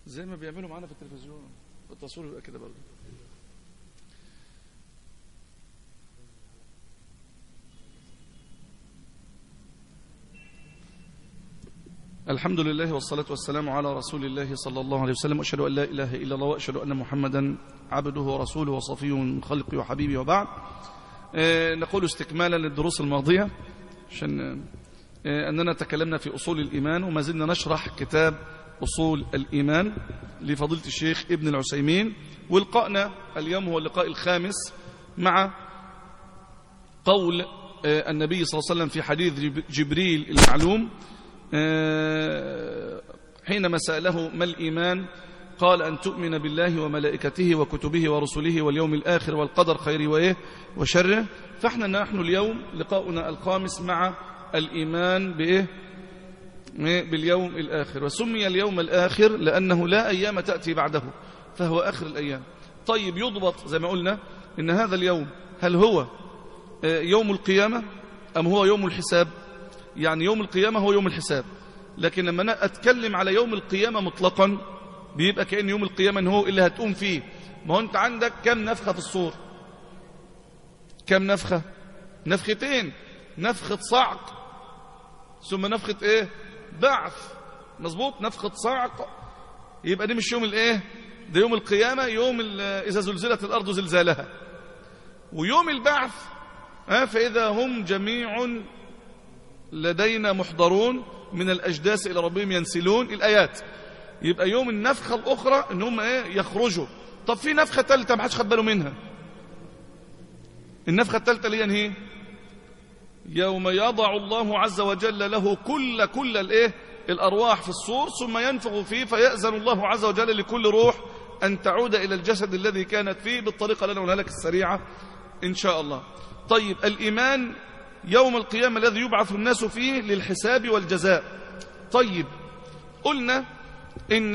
زي ما بيعملوا معانا في التلفزيون التصوير يبقى كده برضه الحمد لله والصلاة والسلام على رسول الله صلى الله عليه وسلم وأشهد أن لا إله إلا الله وأشهد أن محمدا عبده ورسوله وصفيه من خلقه وحبيبه وبعد آه نقول استكمالا للدروس الماضية عشان آه أننا تكلمنا في أصول الإيمان وما زلنا نشرح كتاب أصول الإيمان لفضيلة الشيخ ابن العسيمين ولقائنا اليوم هو اللقاء الخامس مع قول آه النبي صلى الله عليه وسلم في حديث جبريل المعلوم حينما سأله ما الإيمان قال أن تؤمن بالله وملائكته وكتبه ورسله واليوم الآخر والقدر خيره وإيه وشره فإحنا نحن اليوم لقاؤنا الخامس مع الإيمان بإيه باليوم الآخر وسمي اليوم الآخر لأنه لا أيام تأتي بعده فهو آخر الأيام طيب يضبط زي ما قلنا إن هذا اليوم هل هو يوم القيامة أم هو يوم الحساب يعني يوم القيامة هو يوم الحساب لكن لما أنا أتكلم على يوم القيامة مطلقا بيبقى كأن يوم القيامة هو اللي هتقوم فيه ما هو أنت عندك كم نفخة في الصور كم نفخة نفختين نفخة صعق ثم نفخة ايه بعث مظبوط نفخة صعق يبقى دي مش يوم الايه ده يوم القيامة يوم إذا زلزلت الأرض زلزالها ويوم البعث فإذا هم جميع لدينا محضرون من الأجداس إلى ربهم ينسلون الآيات يبقى يوم النفخة الأخرى إن هم إيه يخرجوا طب في نفخة ثالثة ما حدش خد باله منها النفخة الثالثة اللي هي يوم يضع الله عز وجل له كل كل الايه الأرواح في الصور ثم ينفخ فيه فيأذن الله عز وجل لكل روح أن تعود إلى الجسد الذي كانت فيه بالطريقة اللي أنا أقولها لك السريعة إن شاء الله طيب الإيمان يوم القيامة الذي يبعث الناس فيه للحساب والجزاء طيب قلنا إن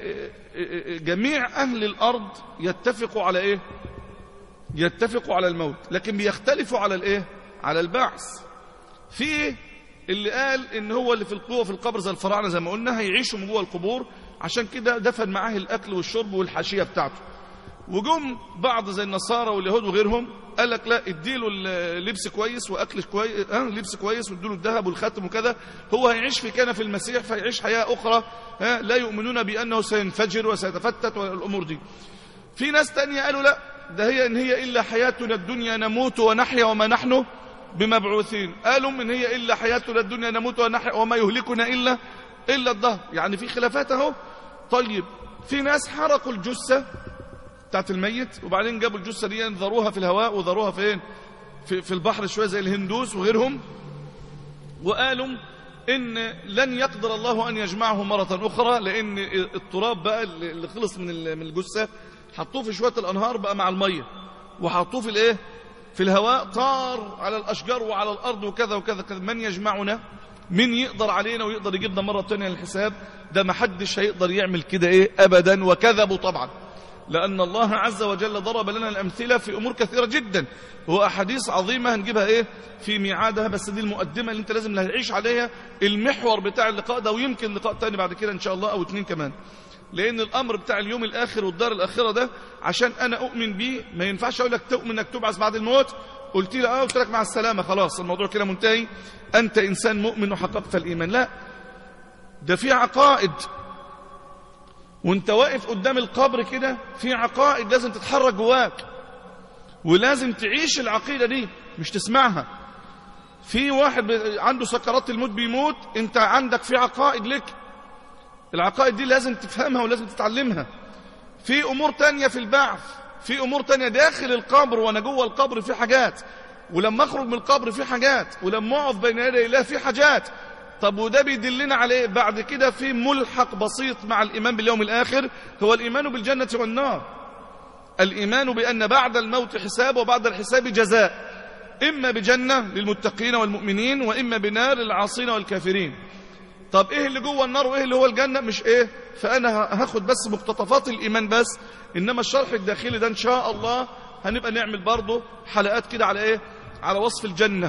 جميع أهل الأرض يتفقوا على إيه يتفقوا على الموت لكن بيختلفوا على الإيه على البعث في اللي قال إن هو اللي في القوة في القبر زي الفراعنة زي ما قلنا هيعيشوا من جوه القبور عشان كده دفن معاه الأكل والشرب والحاشية بتاعته وجم بعض زي النصارى واليهود وغيرهم قال لك لا اديله لبس كويس واكل كويس اه لبس كويس واديله الذهب والخاتم وكذا هو هيعيش في كان في المسيح فيعيش حياه اخرى اه لا يؤمنون بانه سينفجر وسيتفتت والامور دي في ناس تانية قالوا لا ده هي ان هي الا حياتنا الدنيا نموت ونحيا وما نحن بمبعوثين قالوا ان هي الا حياتنا الدنيا نموت ونحيا وما يهلكنا الا الا الدهر يعني في خلافات اهو طيب في ناس حرقوا الجثه بتاعت الميت وبعدين جابوا الجثه دي ذروها في الهواء وذروها فين في, في البحر شويه زي الهندوس وغيرهم وقالوا ان لن يقدر الله ان يجمعه مره اخرى لان التراب بقى اللي خلص من من الجثه حطوه في شويه الانهار بقى مع الميه وحطوه في الايه في الهواء طار على الاشجار وعلى الارض وكذا وكذا كذا من يجمعنا من يقدر علينا ويقدر يجيبنا مره ثانيه للحساب ده ما حدش هيقدر يعمل كده ايه ابدا وكذبوا طبعا لأن الله عز وجل ضرب لنا الأمثلة في أمور كثيرة جدا هو أحاديث عظيمة هنجيبها إيه في ميعادها بس دي المقدمة اللي أنت لازم هتعيش عليها المحور بتاع اللقاء ده ويمكن لقاء تاني بعد كده إن شاء الله أو اتنين كمان لأن الأمر بتاع اليوم الآخر والدار الآخرة ده عشان أنا أؤمن بيه ما ينفعش أقول لك تؤمن أنك تبعث بعد الموت قلت لي اه قلت لك مع السلامة خلاص الموضوع كده منتهي أنت إنسان مؤمن وحققت الإيمان لا ده في عقائد وانت واقف قدام القبر كده في عقائد لازم تتحرك جواك ولازم تعيش العقيدة دي مش تسمعها في واحد عنده سكرات الموت بيموت انت عندك في عقائد لك العقائد دي لازم تفهمها ولازم تتعلمها في امور تانية في البعث في امور تانية داخل القبر وانا جوه القبر في حاجات ولما اخرج من القبر في حاجات ولما اقف بين يدي الله في حاجات طب وده بيدلنا عليه بعد كده في ملحق بسيط مع الإيمان باليوم الآخر هو الإيمان بالجنة والنار الإيمان بأن بعد الموت حساب وبعد الحساب جزاء إما بجنة للمتقين والمؤمنين وإما بنار للعاصين والكافرين طب إيه اللي جوه النار وإيه اللي هو الجنة مش إيه فأنا هاخد بس مقتطفات الإيمان بس إنما الشرح الداخلي ده إن شاء الله هنبقى نعمل برضه حلقات كده على إيه على وصف الجنة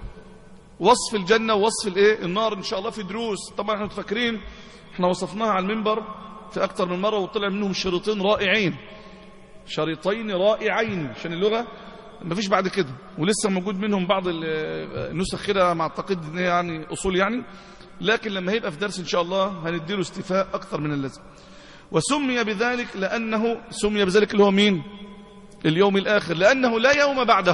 وصف الجنة ووصف الايه النار ان شاء الله في دروس طبعا احنا فاكرين احنا وصفناها على المنبر في أكتر من مرة وطلع منهم شريطين رائعين شريطين رائعين عشان اللغة ما فيش بعد كده ولسه موجود منهم بعض النسخ كده مع اعتقد ان هي يعني اصول يعني لكن لما هيبقى في درس ان شاء الله هنديله استيفاء اكثر من اللازم وسمي بذلك لانه سمي بذلك اللي هو مين اليوم الاخر لانه لا يوم بعده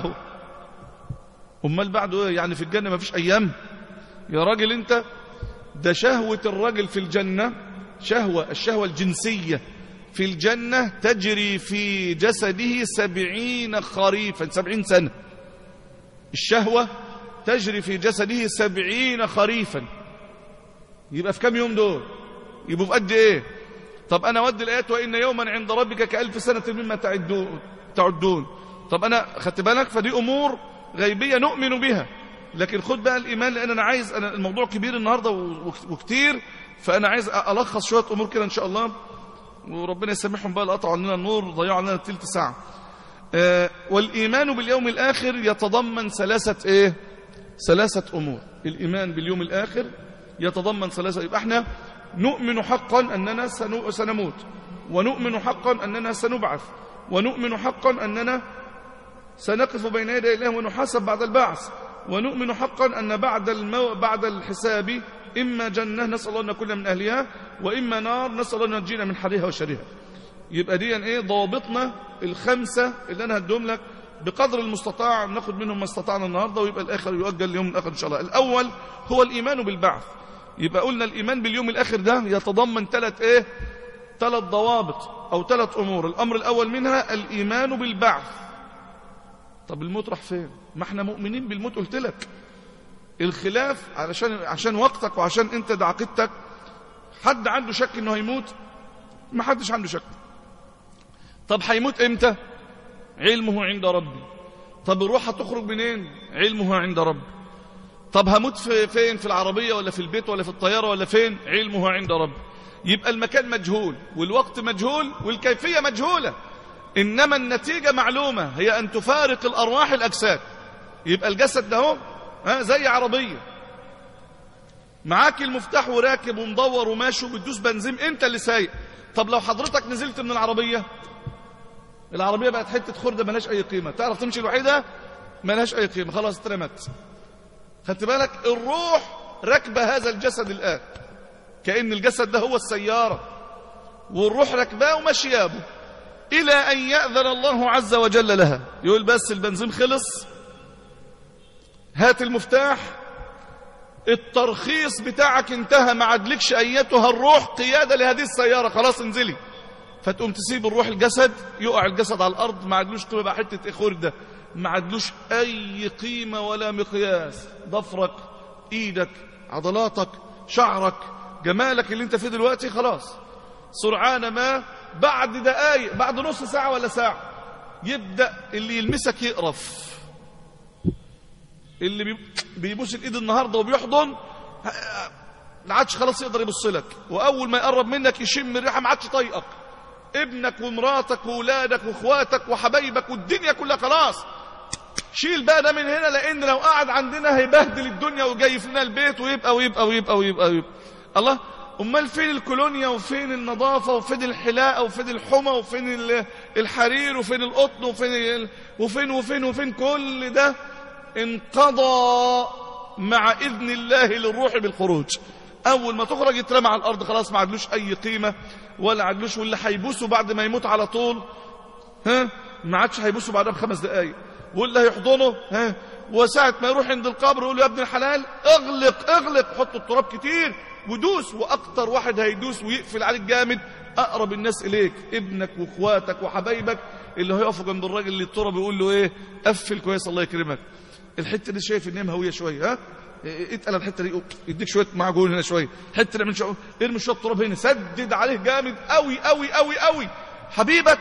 امال بعده ايه يعني في الجنه ما فيش ايام يا راجل انت ده شهوه الرجل في الجنه شهوه الشهوه الجنسيه في الجنة تجري في جسده سبعين خريفا سبعين سنة الشهوة تجري في جسده سبعين خريفا يبقى في كم يوم دول يبقوا في قد ايه طب انا ودي الايات وان يوما عند ربك كالف سنة مما تعدون تعدون طب انا خدت بالك فدي امور غيبية نؤمن بها لكن خد بقى الايمان لان انا عايز أنا الموضوع كبير النهاردة وكتير فانا عايز الخص شوية امور كده ان شاء الله وربنا يسامحهم بقى اللي قطعوا عننا النور ضيعوا عننا تلت ساعة آه والإيمان باليوم الآخر يتضمن ثلاثة إيه ثلاثة أمور الإيمان باليوم الآخر يتضمن ثلاثة يبقى احنا نؤمن حقا أننا سنموت ونؤمن حقا أننا سنبعث ونؤمن حقا أننا سنقف بين يدي الله ونحاسب بعد البعث ونؤمن حقا أن بعد المو... بعد الحساب إما جنة نسأل الله أن نكون من أهلها وإما نار نسأل الله أن نجينا من حرها وشرها يبقى دي إيه ضوابطنا الخمسة اللي أنا هدهم لك بقدر المستطاع ناخد منهم ما استطعنا النهاردة ويبقى الآخر يؤجل اليوم الآخر إن شاء الله الأول هو الإيمان بالبعث يبقى قلنا الإيمان باليوم الآخر ده يتضمن ثلاث إيه ثلاث ضوابط أو ثلاث أمور الأمر الأول منها الإيمان بالبعث طب الموت راح فين ما احنا مؤمنين بالموت قلت لك الخلاف علشان عشان وقتك وعشان انت ده عقيدتك حد عنده شك انه هيموت ما حدش عنده شك طب هيموت امتى علمه عند ربي طب الروح هتخرج منين علمه عند ربي طب هموت في فين في العربية ولا في البيت ولا في الطيارة ولا فين علمه عند ربي يبقى المكان مجهول والوقت مجهول والكيفية مجهولة إنما النتيجة معلومة هي أن تفارق الأرواح الأجساد يبقى الجسد ده هو ها زي عربية معاك المفتاح وراكب ومدور وماشي وبتدوس بنزين انت اللي سايق طب لو حضرتك نزلت من العربية العربية بقت حتة خردة ملهاش أي قيمة تعرف تمشي الوحيدة ملهاش أي قيمة خلاص اترمت خدت بالك الروح راكبة هذا الجسد الآن كأن الجسد ده هو السيارة والروح راكباه وماشياه إلى أن يأذن الله عز وجل لها يقول بس البنزين خلص هات المفتاح الترخيص بتاعك انتهى ما عادلكش ايتها الروح قيادة لهذه السيارة خلاص انزلي فتقوم تسيب الروح الجسد يقع الجسد على الارض ما عادلوش قيمة بقى حتة اخور ده ما عادلوش اي قيمة ولا مقياس ضفرك ايدك عضلاتك شعرك جمالك اللي انت فيه دلوقتي خلاص سرعان ما بعد دقايق بعد نص ساعة ولا ساعة يبدأ اللي يلمسك يقرف اللي بيبوس الايد النهارده وبيحضن ما عادش خلاص يقدر يبص لك واول ما يقرب منك يشم الريحه ما عادش طايقك ابنك ومراتك واولادك واخواتك وحبايبك والدنيا كلها خلاص شيل بقى ده من هنا لان لو قعد عندنا هيبهدل الدنيا وجاي لنا البيت ويبقى ويبقى ويبقى ويبقى, ويبقى. الله امال فين الكولونيا وفين النظافه وفين الحلاقه وفين الحمى وفين الحرير وفين القطن وفين وفين وفين وفين كل ده انقضى مع إذن الله للروح بالخروج أول ما تخرج يترمى على الأرض خلاص ما عدلوش أي قيمة ولا عدلوش واللي هيبوسه بعد ما يموت على طول ها ما عادش هيبوسه بعدها بخمس دقايق واللي هيحضنه ها وساعة ما يروح عند القبر يقول له يا ابن الحلال اغلق اغلق حط التراب كتير ودوس واكتر واحد هيدوس ويقفل عليك جامد اقرب الناس اليك ابنك واخواتك وحبايبك اللي هيقفوا جنب الراجل اللي التراب يقول له ايه قفل كويس الله يكرمك الحته دي شايف ان هي مهويه شويه ها اتقل الحته دي يديك شويه معجون هنا شويه حته اللي من شويه ارمي شويه تراب هنا سدد عليه جامد قوي قوي قوي قوي حبيبك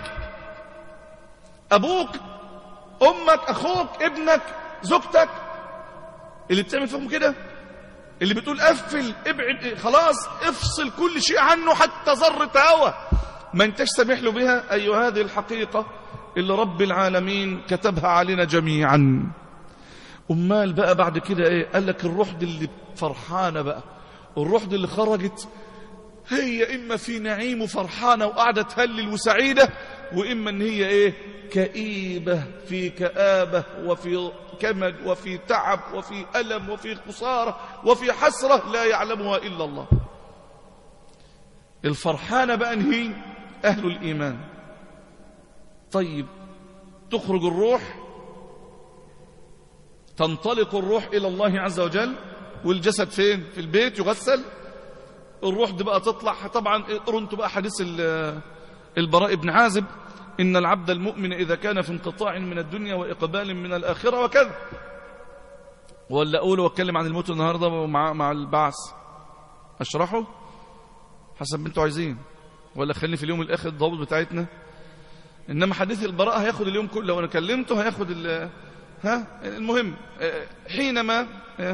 ابوك امك اخوك ابنك زوجتك اللي بتعمل فيهم كده اللي بتقول قفل ابعد خلاص افصل كل شيء عنه حتى ذره هوا ما انتش سامح له بها اي هذه الحقيقه اللي رب العالمين كتبها علينا جميعا امال بقى بعد كده ايه قال لك الروح دي اللي فرحانه بقى الروح دي اللي خرجت هي إما في نعيم وفرحانة وقاعدة تهلل وسعيدة وإما إن هي إيه كئيبة في كآبة وفي كمد وفي تعب وفي ألم وفي خسارة وفي حسرة لا يعلمها إلا الله الفرحانة بقى هي أهل الإيمان طيب تخرج الروح تنطلق الروح إلى الله عز وجل والجسد فين في البيت يغسل الروح دي بقى تطلع طبعا قرنتوا بقى حديث البراء بن عازب إن العبد المؤمن إذا كان في انقطاع من الدنيا وإقبال من الآخرة وكذا ولا أقول واتكلم عن الموت النهاردة مع, مع البعث أشرحه حسب ما انتوا عايزين ولا خليني في اليوم الآخر الضابط بتاعتنا إنما حديث البراء هياخد اليوم كله لو أنا كلمته هياخد ها المهم حينما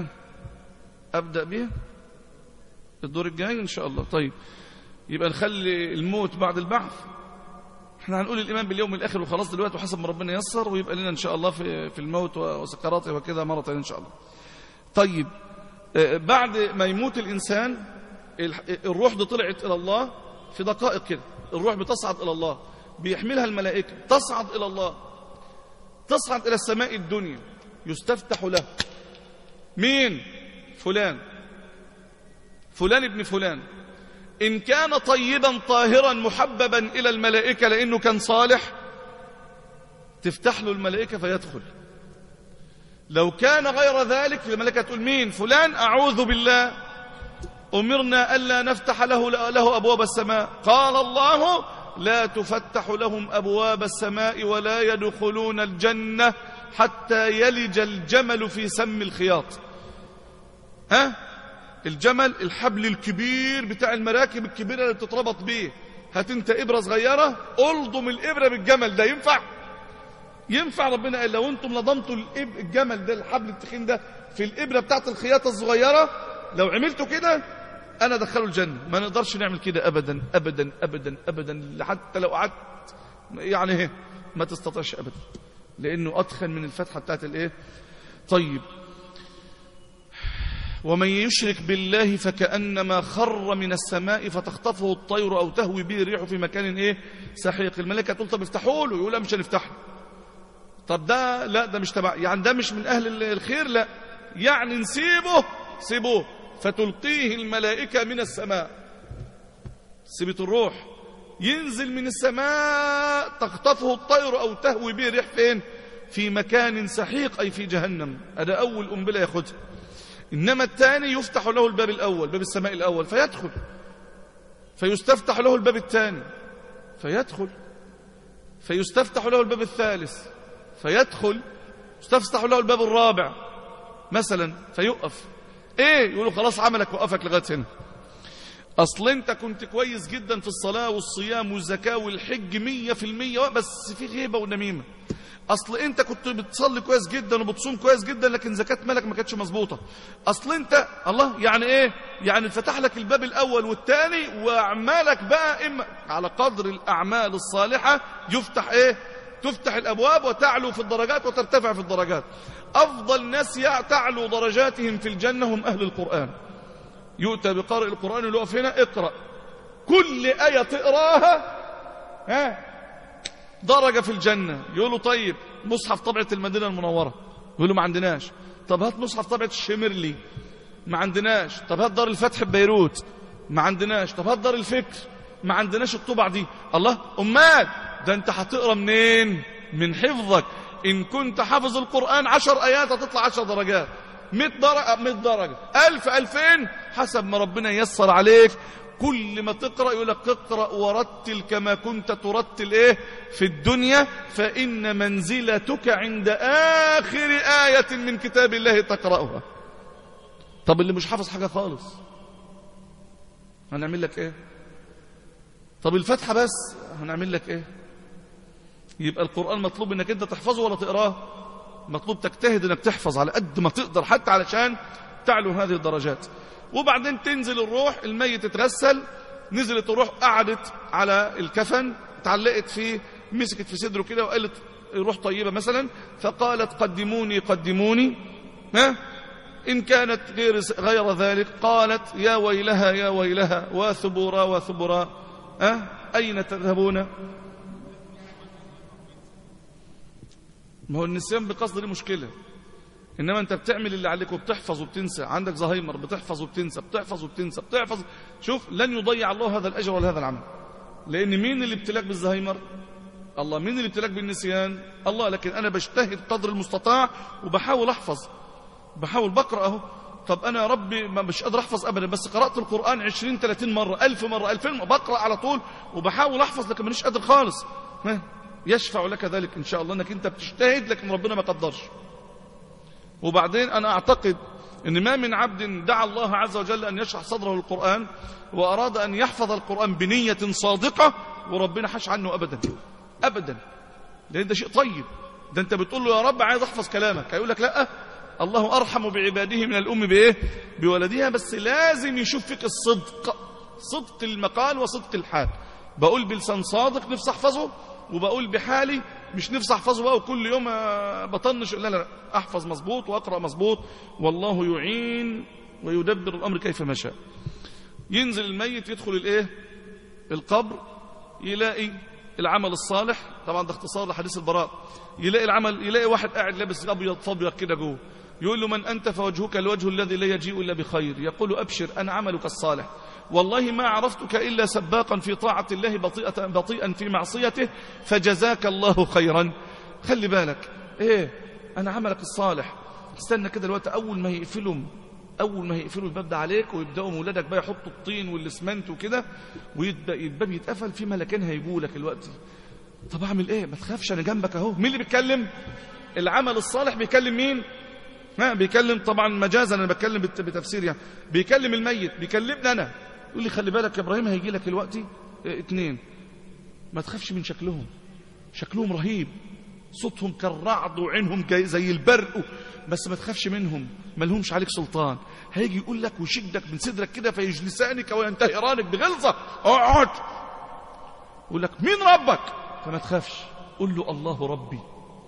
أبدأ بيه الدور الجاي إن شاء الله طيب يبقى نخلي الموت بعد البعث احنا هنقول الإيمان باليوم الآخر وخلاص دلوقتي وحسب ما ربنا يسر ويبقى لنا إن شاء الله في, في الموت وسكراته وكذا مرة إن شاء الله طيب بعد ما يموت الإنسان الروح دي طلعت إلى الله في دقائق كده الروح بتصعد إلى الله بيحملها الملائكة تصعد إلى الله تصعد إلى السماء الدنيا يستفتح له مين فلان فلان ابن فلان إن كان طيبا طاهرا محببا إلى الملائكة لأنه كان صالح تفتح له الملائكة فيدخل لو كان غير ذلك الملائكة تقول مين فلان أعوذ بالله أمرنا ألا نفتح له, له أبواب السماء قال الله لا تفتح لهم أبواب السماء ولا يدخلون الجنة حتى يلج الجمل في سم الخياط ها الجمل الحبل الكبير بتاع المراكب الكبيرة اللي بتتربط بيه هات انت إبرة صغيرة ألضم الإبرة بالجمل ده ينفع ينفع ربنا قال لو انتم لضمتوا الجمل ده الحبل التخين ده في الإبرة بتاعت الخياطة الصغيرة لو عملتوا كده أنا دخلوا الجنة ما نقدرش نعمل كده أبدا أبدا أبدا أبدا حتى لو قعدت يعني ايه ما تستطيعش أبدا لأنه أدخل من الفتحة بتاعت الإيه طيب ومن يشرك بالله فكأنما خر من السماء فتخطفه الطير أو تهوي به الريح في مكان إيه سحيق الملائكة تقول طب افتحوا له يقول لا مش هنفتحه طب ده لا ده مش تبع يعني ده مش من أهل الخير لا يعني نسيبه سيبوه فتلقيه الملائكة من السماء سيبت الروح ينزل من السماء تخطفه الطير أو تهوي به الريح فين في مكان سحيق أي في جهنم هذا أول أنبلة ياخدها إنما الثاني يفتح له الباب الأول باب السماء الأول فيدخل فيستفتح له الباب الثاني فيدخل فيستفتح له الباب الثالث فيدخل يستفتح له الباب الرابع مثلا فيقف ايه يقولوا خلاص عملك وقفك لغايه هنا اصل انت كنت كويس جدا في الصلاه والصيام والزكاه والحج مية في المية بس في غيبه ونميمه اصل انت كنت بتصلي كويس جدا وبتصوم كويس جدا لكن زكاه مالك ما كانتش مظبوطه اصل انت الله يعني ايه يعني فتح لك الباب الاول والثاني واعمالك بقى اما على قدر الاعمال الصالحه يفتح ايه تفتح الابواب وتعلو في الدرجات وترتفع في الدرجات افضل ناس تعلو درجاتهم في الجنه هم اهل القران يؤتى بقارئ القران اللي يقف هنا اقرا كل ايه تقراها ها درجة في الجنة يقولوا طيب مصحف طبعة المدينة المنورة يقولوا ما عندناش طب هات مصحف طبعة الشمرلي ما عندناش طب هات دار الفتح ببيروت ما عندناش طب هات دار الفكر ما عندناش الطبع دي الله أمال ده انت هتقرا منين من حفظك إن كنت حافظ القرآن عشر آيات هتطلع عشر درجات مئة درجة مئة درجة ألف ألفين حسب ما ربنا يسر عليك كل ما تقرأ يقول لك اقرأ ورتل كما كنت ترتل ايه في الدنيا فإن منزلتك عند آخر آية من كتاب الله تقرأها طب اللي مش حافظ حاجة خالص هنعمل لك ايه طب الفتحة بس هنعمل لك ايه يبقى القرآن مطلوب انك انت تحفظه ولا تقراه مطلوب تجتهد انك تحفظ على قد ما تقدر حتى علشان تعلو هذه الدرجات وبعدين تنزل الروح الميت اتغسل نزلت الروح قعدت على الكفن اتعلقت فيه مسكت في صدره كده وقالت روح طيبة مثلا فقالت قدموني قدموني ها إن كانت غير, غير ذلك قالت يا ويلها يا ويلها وثبورا وثبورا أه؟ أين تذهبون ما هو النسيان بقصد دي مشكلة إنما أنت بتعمل اللي عليك وبتحفظ وبتنسى عندك زهايمر بتحفظ وبتنسى بتحفظ وبتنسى بتحفظ شوف لن يضيع الله هذا الأجر ولا هذا العمل لأن مين اللي ابتلاك بالزهايمر الله مين اللي ابتلاك بالنسيان الله لكن أنا بجتهد قدر المستطاع وبحاول أحفظ بحاول بقرأ اهو طب أنا يا ربي ما مش قادر أحفظ أبدا بس قرأت القرآن 20 30 مرة 1000 مرة 2000 مرة بقرأ على طول وبحاول أحفظ لكن مانيش قادر خالص ها يشفع لك ذلك إن شاء الله أنك أنت بتجتهد لكن ربنا ما قدرش وبعدين أنا أعتقد أن ما من عبد دعا الله عز وجل أن يشرح صدره للقرآن وأراد أن يحفظ القرآن بنية صادقة وربنا حش عنه أبدا أبدا لأن ده شيء طيب ده أنت بتقول له يا رب عايز أحفظ كلامك هيقول لك لأ الله أرحم بعباده من الأم بإيه بولدها بس لازم يشوف فيك الصدق صدق المقال وصدق الحال بقول بلسان صادق نفسي أحفظه وبقول بحالي مش نفسي أحفظه بقى وكل يوم بطنش لا لا أحفظ مظبوط وأقرأ مظبوط والله يعين ويدبر الأمر كيف ما شاء ينزل الميت يدخل الإيه القبر يلاقي العمل الصالح طبعا ده اختصار لحديث البراء يلاقي العمل يلاقي واحد قاعد لابس ابيض فابيض كده جوه يقول له من أنت فوجهك الوجه الذي لا يجيء إلا بخير يقول أبشر أنا عملك الصالح والله ما عرفتك إلا سباقا في طاعة الله بطيئة بطيئا في معصيته فجزاك الله خيرا خلي بالك إيه أنا عملك الصالح استنى كده الوقت أول ما يقفلوا أول ما يقفلوا الباب ده عليك ويبدأوا مولادك بقى يحطوا الطين والاسمنت وكده ويبدأ الباب يتقفل في ملكين هيجوا لك الوقت طب أعمل إيه ما تخافش أنا جنبك أهو مين اللي بيتكلم العمل الصالح بيكلم مين ما بيكلم طبعا مجازا انا بتكلم بتفسير يعني بيكلم الميت بيكلمني انا يقول لي خلي بالك يا ابراهيم هيجي لك الوقت اه اتنين ما تخافش من شكلهم شكلهم رهيب صوتهم كالرعد وعينهم زي البرق بس ما تخافش منهم ما لهمش عليك سلطان هيجي يقول لك ويشدك من صدرك كده فيجلسانك وينتهرانك بغلظه اقعد يقول لك مين ربك فما تخافش قول له الله ربي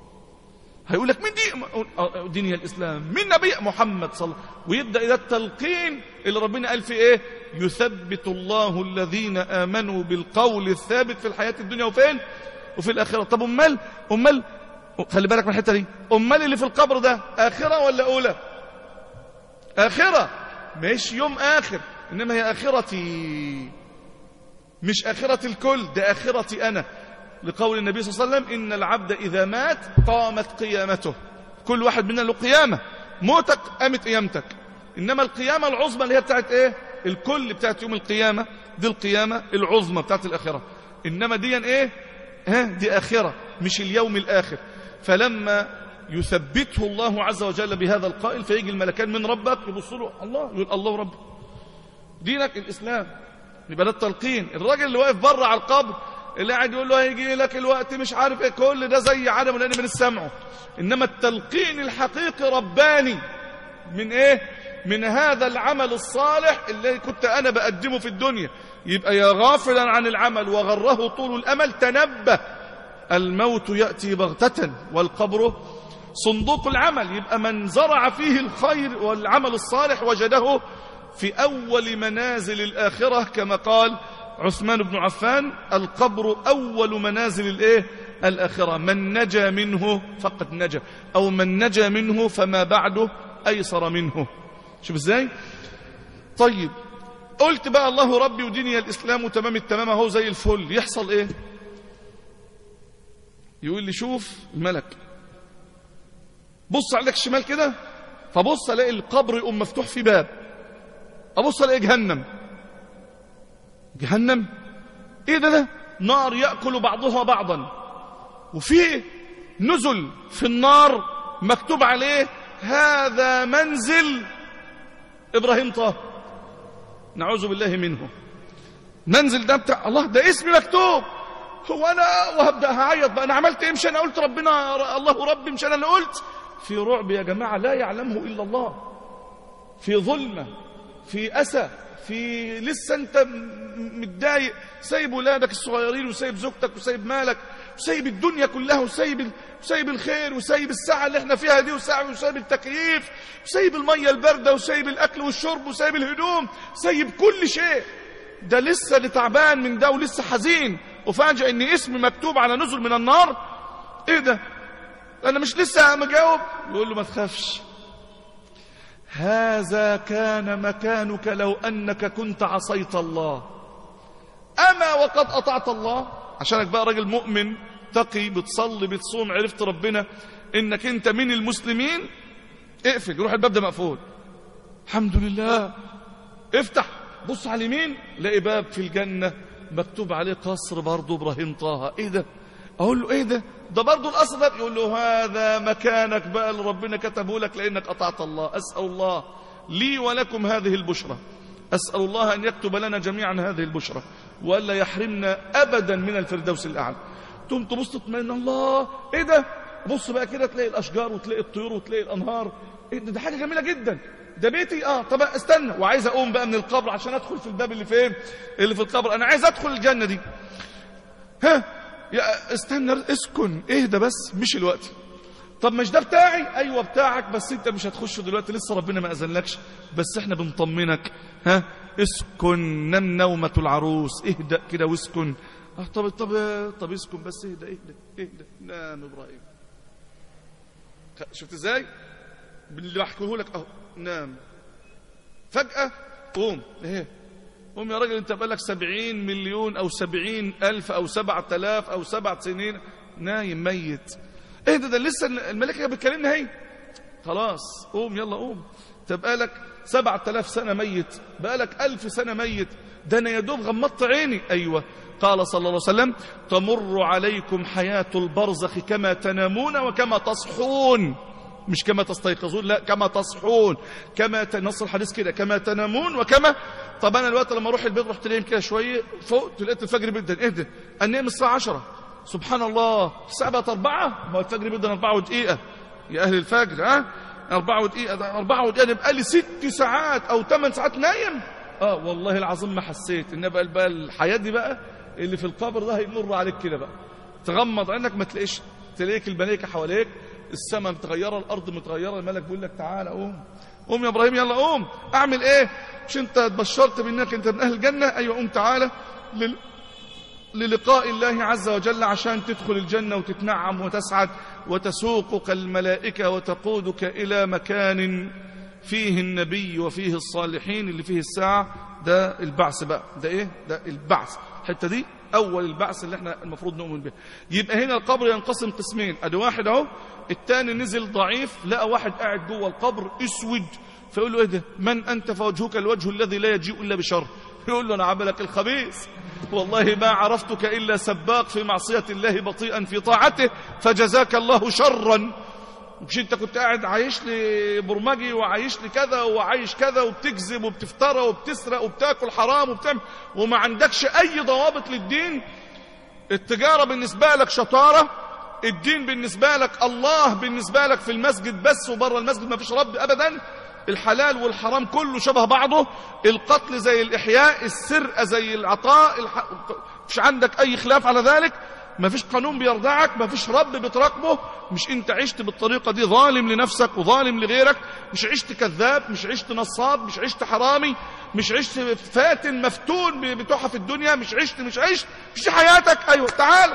هيقول لك مين دي دين الإسلام مين نبي محمد صلى الله عليه وسلم ويبدأ إذا التلقين اللي ربنا قال فيه إيه يثبت الله الذين آمنوا بالقول الثابت في الحياة الدنيا وفين وفي الآخرة طب أمال أمال خلي بالك من الحتة دي أمال اللي في القبر ده آخرة ولا أولى آخرة مش يوم آخر إنما هي آخرتي مش آخرة الكل ده آخرتي أنا لقول النبي صلى الله عليه وسلم إن العبد إذا مات قامت قيامته كل واحد منا له قيامة موتك قامت قيامتك إنما القيامة العظمى اللي هي بتاعت إيه الكل بتاعت يوم القيامة دي القيامة العظمى بتاعت الآخرة إنما دي إيه ها دي آخرة مش اليوم الآخر فلما يثبته الله عز وجل بهذا القائل فيجي الملكان من ربك يبص له الله يقول الله رب دينك الإسلام يبقى ده التلقين الراجل اللي واقف بره على القبر اللي قاعد يقول له هيجي لك الوقت مش عارف ايه كل ده زي عدم لان من سمعه انما التلقين الحقيقي رباني من ايه من هذا العمل الصالح اللي كنت انا بقدمه في الدنيا يبقى يا غافلا عن العمل وغره طول الامل تنبه الموت ياتي بغته والقبر صندوق العمل يبقى من زرع فيه الخير والعمل الصالح وجده في اول منازل الاخره كما قال عثمان بن عفان القبر أول منازل الإيه؟ الآخرة من نجا منه فقد نجا أو من نجا منه فما بعده أيسر منه شوف إزاي طيب قلت بقى الله ربي وديني الإسلام تمام التمام هو زي الفل يحصل إيه يقول لي شوف الملك بص عليك الشمال كده فبص الاقي القبر يقوم مفتوح في باب ابص الاقي جهنم جهنم ايه ده ده نار ياكل بعضها بعضا وفي نزل في النار مكتوب عليه هذا منزل ابراهيم طه نعوذ بالله منه منزل ده بتاع الله ده اسمي مكتوب هو انا وهبدا هعيط بقى انا عملت ايه مش انا قلت ربنا الله ربي مش انا اللي قلت في رعب يا جماعه لا يعلمه الا الله في ظلمه في اسى في لسه انت متضايق سايب ولادك الصغيرين وسايب زوجتك وسايب مالك وسايب الدنيا كلها وسايب وسايب الخير وسايب الساعة اللي احنا فيها دي وسايب التكييف وسايب المية الباردة وسايب الأكل والشرب وسايب الهدوم سايب كل شيء ده لسه اللي تعبان من ده ولسه حزين وفاجئ ان اسمي مكتوب على نزل من النار ايه ده انا مش لسه مجاوب يقول له ما تخافش هذا كان مكانك لو انك كنت عصيت الله اما وقد اطعت الله عشانك بقى راجل مؤمن تقي بتصلي بتصوم عرفت ربنا انك انت من المسلمين اقفل روح الباب ده مقفول الحمد لله افتح بص على اليمين لاقي باب في الجنة مكتوب عليه قصر برضه ابراهيم طه ايه ده اقول له ايه ده ده برضه القصر ده يقول له هذا مكانك بقى اللي ربنا كتبه لك لانك اطعت الله اسال الله لي ولكم هذه البشرى اسال الله ان يكتب لنا جميعا هذه البشرى والا يحرمنا ابدا من الفردوس الاعلى تقوم تبص تطمئن الله ايه ده بص بقى كده تلاقي الاشجار وتلاقي الطيور وتلاقي الانهار ايه ده, ده حاجه جميله جدا ده بيتي اه طب استنى وعايز اقوم بقى من القبر عشان ادخل في الباب اللي فين اللي في القبر انا عايز ادخل الجنه دي ها يا استنى اسكن اهدى بس مش الوقت طب مش ده بتاعي ايوه بتاعك بس انت مش هتخش دلوقتي لسه ربنا ما اذنلكش بس احنا بنطمنك ها اسكن نم نومه العروس اهدى كده واسكن اه طب طب طب اسكن بس اهدى اهدى اهدى نام ابراهيم شفت ازاي اللي بحكيه لك اهو نام فجأة قوم ايه قوم يا راجل انت بقالك سبعين مليون او سبعين الف او سبعة الاف او سبع سنين نايم ميت ايه ده ده لسه الملكة بتكلمنا هي خلاص قوم يلا قوم انت بقالك سبعة الاف سنة ميت بقالك الف سنة ميت ده انا يا دوب غمضت عيني ايوه قال صلى الله عليه وسلم تمر عليكم حياة البرزخ كما تنامون وكما تصحون مش كما تستيقظون لا كما تصحون كما نص الحديث كده كما تنامون وكما طب انا الوقت لما اروح البيت رحت نايم كده شويه فوق لقيت الفجر بيدن اهدى انام الساعه 10 سبحان الله الساعه بقت 4 ما الفجر بيدن 4 ودقيقه يا اهل الفجر ها 4 ودقيقه 4 ودقيقه بقى لي 6 ساعات او 8 ساعات نايم اه والله العظيم ما حسيت ان بقى, بقى الحياه دي بقى اللي في القبر ده هيمر عليك كده بقى تغمض عينك ما تلاقيش تلاقيك الملائكه حواليك السماء متغيره الارض متغيره الملك بيقول لك تعالى قوم قوم يا ابراهيم يلا قوم اعمل ايه مش انت اتبشرت بانك انت من اهل الجنه ايوه قوم تعالى لل... للقاء الله عز وجل عشان تدخل الجنه وتتنعم وتسعد وتسوقك الملائكه وتقودك الى مكان فيه النبي وفيه الصالحين اللي فيه الساعه ده البعث بقى ده ايه ده البعث الحته دي اول البعث اللي احنا المفروض نؤمن به يبقى هنا القبر ينقسم قسمين ادي واحد اهو الثاني نزل ضعيف لقى واحد قاعد جوه القبر اسود فيقول له ايه ده من انت فوجهك الوجه الذي لا يجيء الا بشر يقول له انا عملك الخبيث والله ما عرفتك الا سباق في معصيه الله بطيئا في طاعته فجزاك الله شرا مش انت كنت قاعد عايش لي برمجي وعايش لي كذا وعايش كذا وبتكذب وبتفترى وبتسرق وبتاكل حرام وبتعمل وما عندكش اي ضوابط للدين التجاره بالنسبه لك شطاره الدين بالنسبه لك الله بالنسبه لك في المسجد بس وبره المسجد ما فيش رب ابدا الحلال والحرام كله شبه بعضه القتل زي الاحياء السرقه زي العطاء الح... مش عندك اي خلاف على ذلك ما فيش قانون بيرضعك ما فيش رب بتراقبه مش انت عشت بالطريقة دي ظالم لنفسك وظالم لغيرك مش عشت كذاب مش عشت نصاب مش عشت حرامي مش عشت فاتن مفتون بتحف الدنيا مش عشت مش عشت مش حياتك ايوه تعال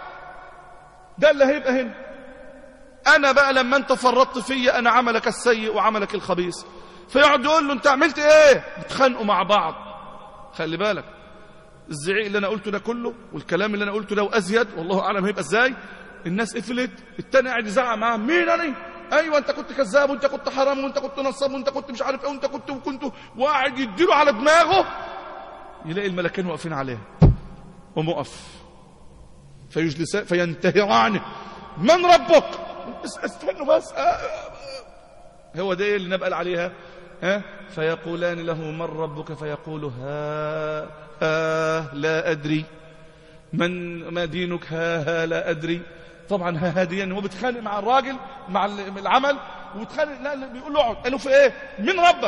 ده اللي هيبقى هنا انا بقى لما انت فرطت فيا انا عملك السيء وعملك الخبيث فيقعد يقول له انت عملت ايه بتخانقوا مع بعض خلي بالك الزعيق اللي انا قلته ده كله والكلام اللي انا قلته ده وازيد والله اعلم هيبقى ازاي الناس قفلت التاني قاعد يزعق معاه مين انا ايوه انت كنت كذاب وانت كنت حرام وانت كنت نصاب وانت كنت مش عارف ايه وانت كنت وكنت وقاعد يديله على دماغه يلاقي الملكين واقفين عليه ومقف فيجلس فينتهرانه من ربك استنوا بس هو ده اللي نبقى عليها ها فيقولان له من ربك فيقول ها آه لا أدري من ما دينك ها ها لا أدري طبعا ها هاديا هو بيتخانق مع الراجل مع العمل وبيتخانق لا بيقول له اقعد قال له في ايه من ربك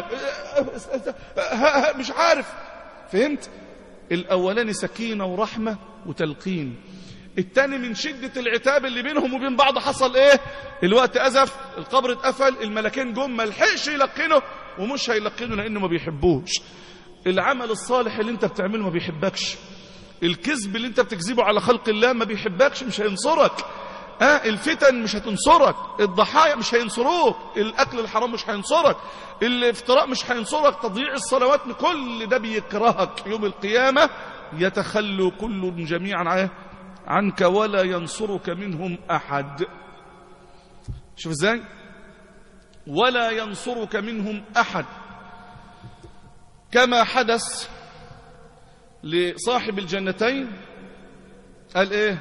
ها ها مش عارف فهمت الاولاني سكينه ورحمه وتلقين التاني من شدة العتاب اللي بينهم وبين بعض حصل ايه الوقت أزف القبر اتقفل الملكين جم ما لحقش يلقنه ومش هيلقنه لأنه ما بيحبوش العمل الصالح اللي انت بتعمله ما بيحبكش الكذب اللي انت بتكذبه على خلق الله ما بيحبكش مش هينصرك آه الفتن مش هتنصرك الضحايا مش هينصروك الاكل الحرام مش هينصرك الافتراء مش هينصرك تضييع الصلوات كل ده بيكرهك يوم القيامة يتخلوا كل جميعا عنك ولا ينصرك منهم أحد شوف ازاي ولا ينصرك منهم أحد كما حدث لصاحب الجنتين قال ايه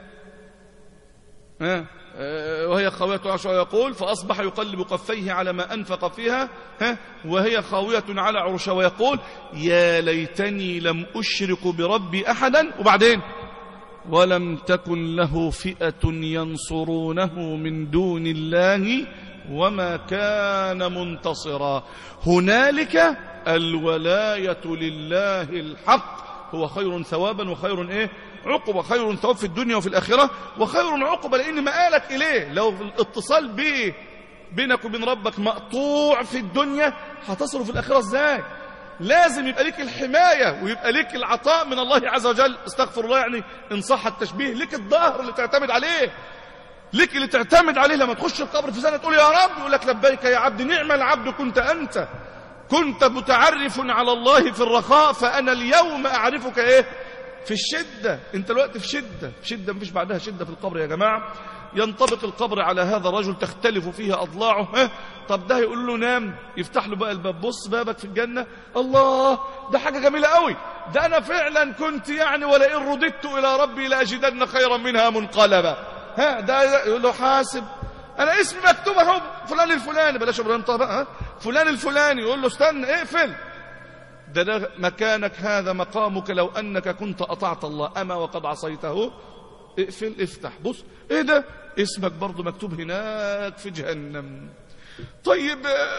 ها وهي خاوية عرش ويقول فأصبح يقلب قفيه على ما أنفق فيها ها وهي خاوية على عرش ويقول يا ليتني لم أشرك بربي أحدا وبعدين ولم تكن له فئة ينصرونه من دون الله وما كان منتصرا هنالك الولاية لله الحق هو خير ثوابا وخير ايه عقبة خير ثواب في الدنيا وفي الآخرة وخير عقبة لأن مآلك إليه لو الاتصال به بينك وبين ربك مقطوع في الدنيا هتصل في الآخرة ازاي لازم يبقى ليك الحماية ويبقى ليك العطاء من الله عز وجل استغفر الله يعني إن صح التشبيه ليك الظهر اللي تعتمد عليه ليك اللي تعتمد عليه لما تخش القبر في سنة تقول يا رب يقول لك لبيك يا عبد نعم العبد كنت أنت كنت متعرف على الله في الرخاء فأنا اليوم أعرفك إيه في الشدة انت الوقت في شدة في شدة مفيش بعدها شدة في القبر يا جماعة ينطبق القبر على هذا الرجل تختلف فيها أضلاعه ها طب ده يقول له نام يفتح له بقى الباب بص بابك في الجنة الله ده حاجة جميلة قوي ده أنا فعلا كنت يعني ولئن رددت إلى ربي لأجدن خيرا منها منقلبا ها ده يقول له حاسب أنا اسمي مكتوب اهو فلان الفلاني بلاش ابراهيم طه بقى ها فلان الفلاني يقول له استنى اقفل ده, ده مكانك هذا مقامك لو أنك كنت أطعت الله أما وقد عصيته اقفل افتح بص ايه ده اسمك برضو مكتوب هناك في جهنم طيب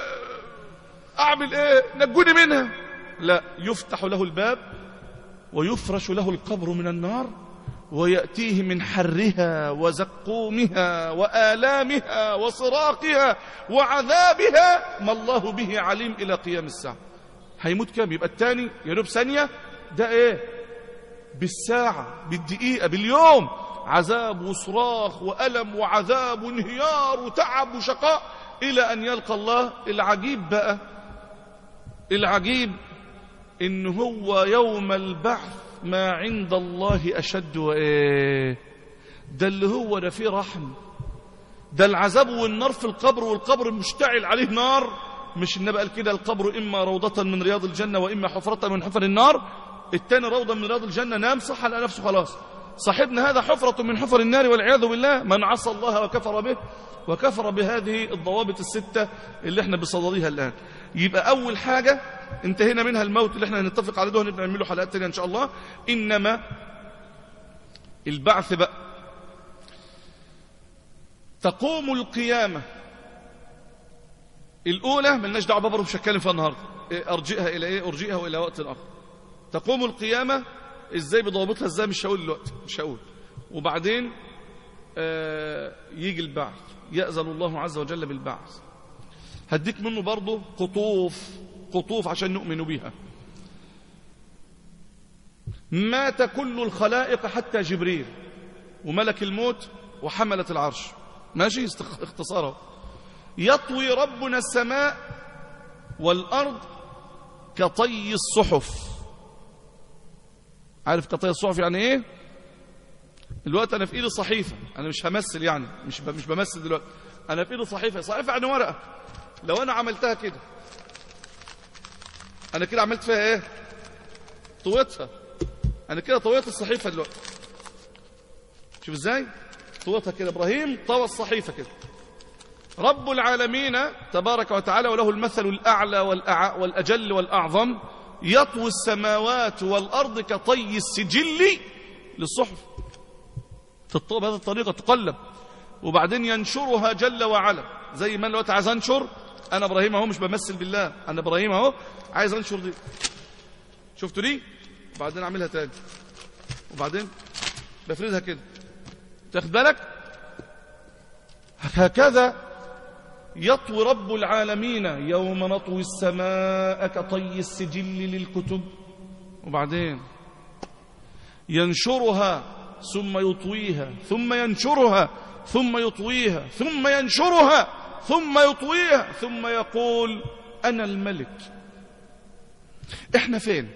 اعمل ايه نجوني منها لا يفتح له الباب ويفرش له القبر من النار ويأتيه من حرها وزقومها وآلامها وصراخها وعذابها ما الله به عليم إلى قيام الساعة هيموت كام يبقى الثاني ينوب ثانية ده ايه بالساعة بالدقيقة باليوم عذاب وصراخ وألم وعذاب وانهيار وتعب وشقاء إلى أن يلقى الله العجيب بقى العجيب إن هو يوم البعث ما عند الله أشد وإيه ده اللي هو ده فيه رحم ده العذاب والنار في القبر والقبر مشتعل عليه نار مش النبي قال كده القبر إما روضة من رياض الجنة وإما حفرة من حفر النار التاني روضة من رياض الجنة نام صح على نفسه خلاص صاحبنا هذا حفرة من حفر النار والعياذ بالله من عصى الله وكفر به وكفر بهذه الضوابط الستة اللي احنا بصددها الآن يبقى أول حاجة انتهينا منها الموت اللي احنا هنتفق عليه ده هنبقى نعمله حلقات تانية إن شاء الله إنما البعث بقى تقوم القيامة الأولى ملناش دعوة برضه مش هتكلم فيها النهارده أرجئها إلى إيه أرجئها وإلى وقت آخر تقوم القيامة إزاي بضوابطها إزاي مش هقول دلوقتي مش هقول وبعدين آه يجي البعث يأذن الله عز وجل بالبعث هديك منه برضه قطوف قطوف عشان نؤمن بها مات كل الخلائق حتى جبريل وملك الموت وحملة العرش ماشي اختصاره يطوي ربنا السماء والأرض كطي الصحف عارف كطي الصحف يعني ايه الوقت انا في ايدي صحيفة انا مش همثل يعني مش مش بمثل دلوقتي انا في ايدي صحيفة صحيفة يعني ورقة لو انا عملتها كده انا كده عملت فيها ايه طويتها انا كده طويت الصحيفة دلوقتي شوف ازاي طويتها كده ابراهيم طوى الصحيفة كده رب العالمين تبارك وتعالى وله المثل الأعلى والأع... والأجل والأعظم يطوي السماوات والأرض كطي السجل للصحف تطوى بهذه الطريقة تقلب وبعدين ينشرها جل وعلا زي ما الوقت عايز انشر انا ابراهيم اهو مش بمثل بالله انا ابراهيم اهو عايز انشر دي شفتوا دي وبعدين اعملها تاني وبعدين بفردها كده تاخد بالك هكذا يطوي رب العالمين يوم نطوي السماء كطي السجل للكتب وبعدين ينشرها ثم يطويها ثم ينشرها ثم يطويها ثم ينشرها ثم يطويها ثم يقول أنا الملك احنا فين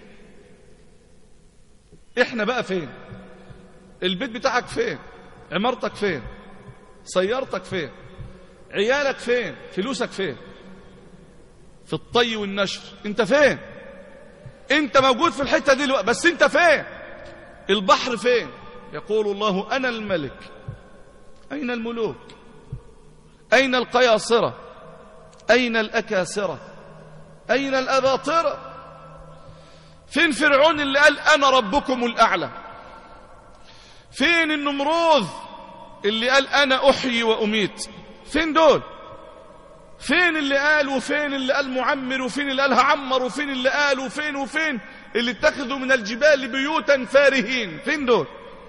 احنا بقى فين البيت بتاعك فين عمارتك فين سيارتك فين عيالك فين فلوسك فين في الطي والنشر انت فين انت موجود في الحتة دي الوقت بس انت فين البحر فين يقول الله أنا الملك أين الملوك أين القياصرة أين الأكاسرة أين الأباطرة فين فرعون اللي قال أنا ربكم الأعلى فين النمروذ اللي قال أنا أحيي وأميت فين دول فين اللي قال وفين اللي قال معمر وفين اللي قال هعمر وفين اللي قال وفين وفين اللي اتخذوا من الجبال بيوتا فارهين فين دول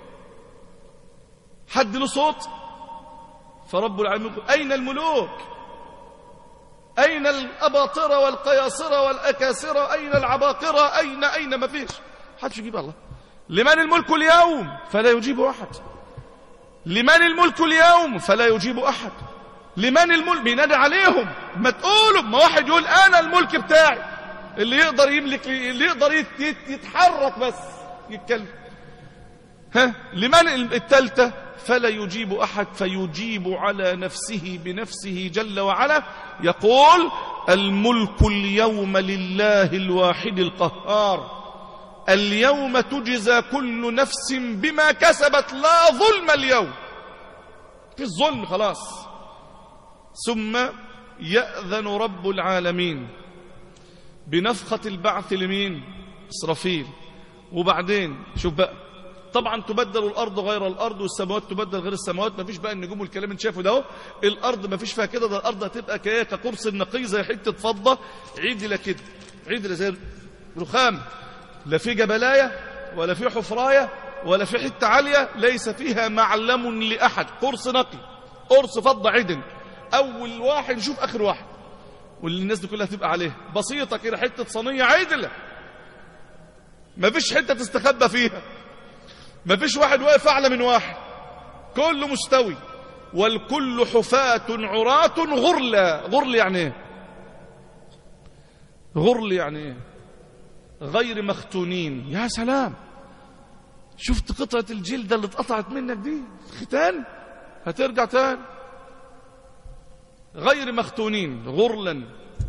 حد له صوت فرب العالمين يقول أين الملوك أين الأباطرة والقياصرة والأكاسرة أين العباقرة أين أين ما فيش حدش يجيب الله لمن الملك اليوم فلا يجيب أحد لمن الملك اليوم فلا يجيب أحد لمن الملك بينادي عليهم ما تقولوا ما واحد يقول أنا الملك بتاعي اللي يقدر يملك اللي يقدر يت- يت- يتحرك بس يتكلم ها لمن التالتة فلا يجيب أحد فيجيب على نفسه بنفسه جل وعلا يقول الملك اليوم لله الواحد القهار اليوم تجزى كل نفس بما كسبت لا ظلم اليوم في الظلم خلاص ثم يأذن رب العالمين بنفخة البعث لمين إسرافيل وبعدين شوف بقى طبعا تبدل الارض غير الارض والسماوات تبدل غير السماوات مفيش بقى النجوم والكلام اللي شافه ده اهو الارض مفيش فيها كده ده الارض هتبقى كايه كقرص النقي زي حته فضه عدله كده عدله زي رخام لا في جبلايه ولا في حفرايه ولا في حته عاليه ليس فيها معلم لاحد قرص نقي قرص فضه عدل اول واحد يشوف اخر واحد واللي الناس دي كلها تبقى عليه بسيطه كده حته صينيه عدله مفيش حته تستخبى فيها ما فيش واحد واقف أعلى من واحد كله مستوي والكل حفاة عراة غرلة غرل يعني ايه غرل يعني ايه غير مختونين يا سلام شفت قطعة الجلدة اللي اتقطعت منك دي ختان هترجع تاني غير مختونين غرلا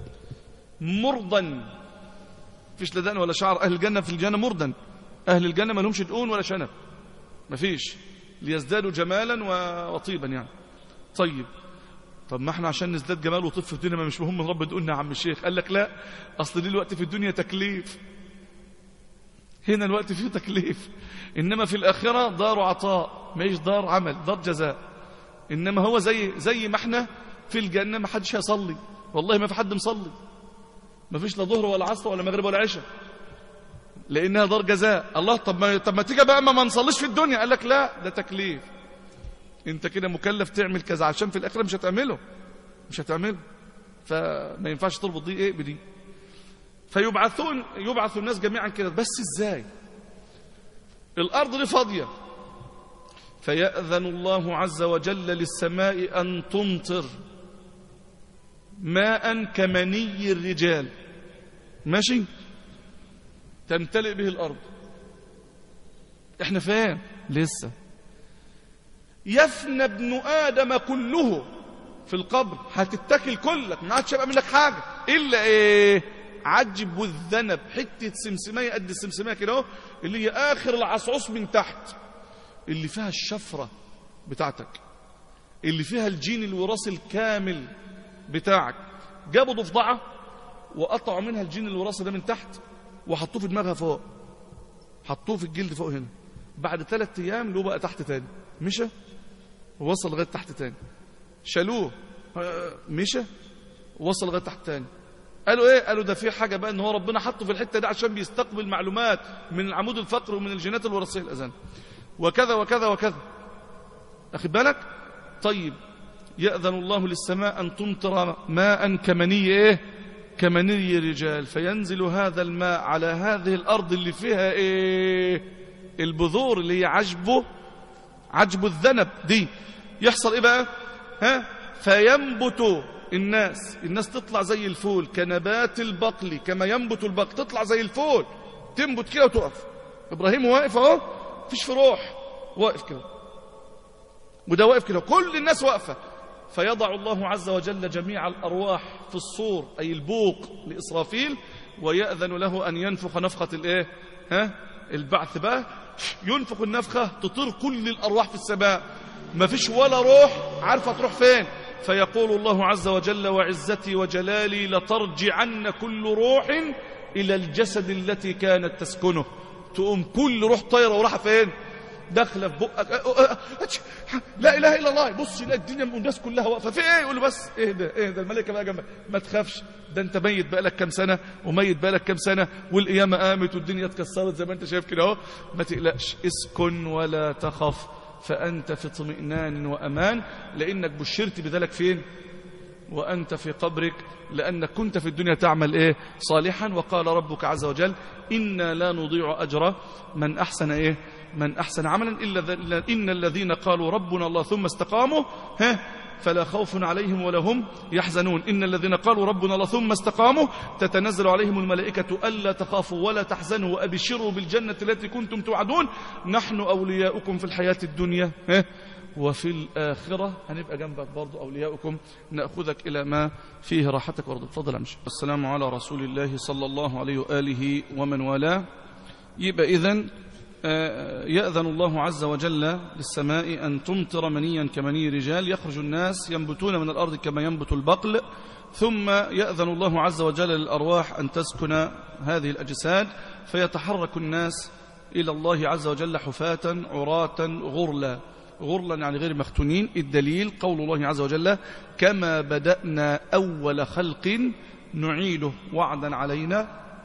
مرضا فيش لدان ولا شعر أهل الجنة في الجنة مرضا أهل الجنة ما لهمش دقون ولا شنب مفيش ليزدادوا جمالا و- وطيبا يعني طيب طب ما احنا عشان نزداد جمال وطيب في الدنيا ما مش مهم رب تقولنا يا عم الشيخ قال لك لا اصل دي الوقت في الدنيا تكليف هنا الوقت فيه تكليف انما في الاخره دار عطاء مش دار عمل دار جزاء انما هو زي زي ما احنا في الجنه ما حدش هيصلي والله ما في حد مصلي ما فيش لا ظهر ولا عصر ولا مغرب ولا عشاء لانها دار جزاء الله طب ما طب ما تيجي بقى ما ما نصليش في الدنيا قال لك لا ده تكليف انت كده مكلف تعمل كذا عشان في الاخره مش هتعمله مش هتعمله فما ينفعش تربط دي ايه بدي فيبعثون يبعث الناس جميعا كده بس ازاي الارض دي فاضيه فيأذن الله عز وجل للسماء أن تمطر ماء كمني الرجال ماشي تمتلئ به الأرض احنا فين لسه يفنى ابن آدم كله في القبر هتتكل كلك ما عادش يبقى منك حاجة إلا إيه عجب والذنب حتة سمسمية قد السمسمية كده اهو اللي هي آخر العصعص من تحت اللي فيها الشفرة بتاعتك اللي فيها الجين الوراثي الكامل بتاعك جابوا ضفدعة وقطعوا منها الجين الوراثي ده من تحت وحطوه في دماغها فوق حطوه في الجلد فوق هنا بعد ثلاثة أيام له بقى تحت تاني مشى ووصل لغاية تحت تاني شالوه آه، مشى ووصل لغاية تحت تاني قالوا ايه قالوا ده في حاجة بقى ان هو ربنا حطه في الحتة دي عشان بيستقبل معلومات من العمود الفقري ومن الجينات الوراثية الأذان وكذا وكذا وكذا أخذ بالك طيب يأذن الله للسماء أن تمطر ماء كمني إيه كمني رجال فينزل هذا الماء على هذه الأرض اللي فيها إيه البذور اللي هي عجبه عجب الذنب دي يحصل إيه بقى ها فينبت الناس الناس تطلع زي الفول كنبات البقل كما ينبت البقل تطلع زي الفول تنبت كده وتقف إبراهيم واقف اهو مفيش في روح واقف كده وده واقف كده كل الناس واقفة فيضع الله عز وجل جميع الأرواح في الصور أي البوق لإسرافيل ويأذن له أن ينفخ نفخة الإيه ها البعث بقى ينفخ النفخة تطير كل الأرواح في السماء ما فيش ولا روح عارفة تروح فين فيقول الله عز وجل وعزتي وجلالي لترجعن كل روح إلى الجسد التي كانت تسكنه تقوم كل روح طايرة وراحة فين داخله في بقك لا اله الا الله بص يلاقي الدنيا والناس كلها واقفه في ايه يقول له بس اهدى اهدى الملائكه بقى جنبك ما تخافش ده انت ميت بقالك كام سنه وميت بقالك كام سنه والقيامه قامت والدنيا اتكسرت زي ما انت شايف كده اهو ما تقلقش اسكن ولا تخف فانت في اطمئنان وامان لانك بشرت بذلك فين وأنت في قبرك لأنك كنت في الدنيا تعمل إيه صالحا وقال ربك عز وجل إنا لا نضيع أجر من أحسن إيه من أحسن عملا إلا إن الذين قالوا ربنا الله ثم استقاموا ها فلا خوف عليهم ولا هم يحزنون إن الذين قالوا ربنا الله ثم استقاموا تتنزل عليهم الملائكة ألا تخافوا ولا تحزنوا وأبشروا بالجنة التي كنتم توعدون نحن أولياؤكم في الحياة الدنيا ها وفي الآخرة هنبقى جنبك برضو أولياؤكم نأخذك إلى ما فيه راحتك ورضا تفضل أمشي السلام على رسول الله صلى الله عليه وآله ومن والاه يبقى إذن يأذن الله عز وجل للسماء أن تمطر منيا كمني رجال يخرج الناس ينبتون من الأرض كما ينبت البقل ثم يأذن الله عز وجل للأرواح أن تسكن هذه الأجساد فيتحرك الناس إلى الله عز وجل حفاة عراة غرلا غرلا يعني غير مختونين الدليل قول الله عز وجل كما بدأنا أول خلق نعيده وعدا علينا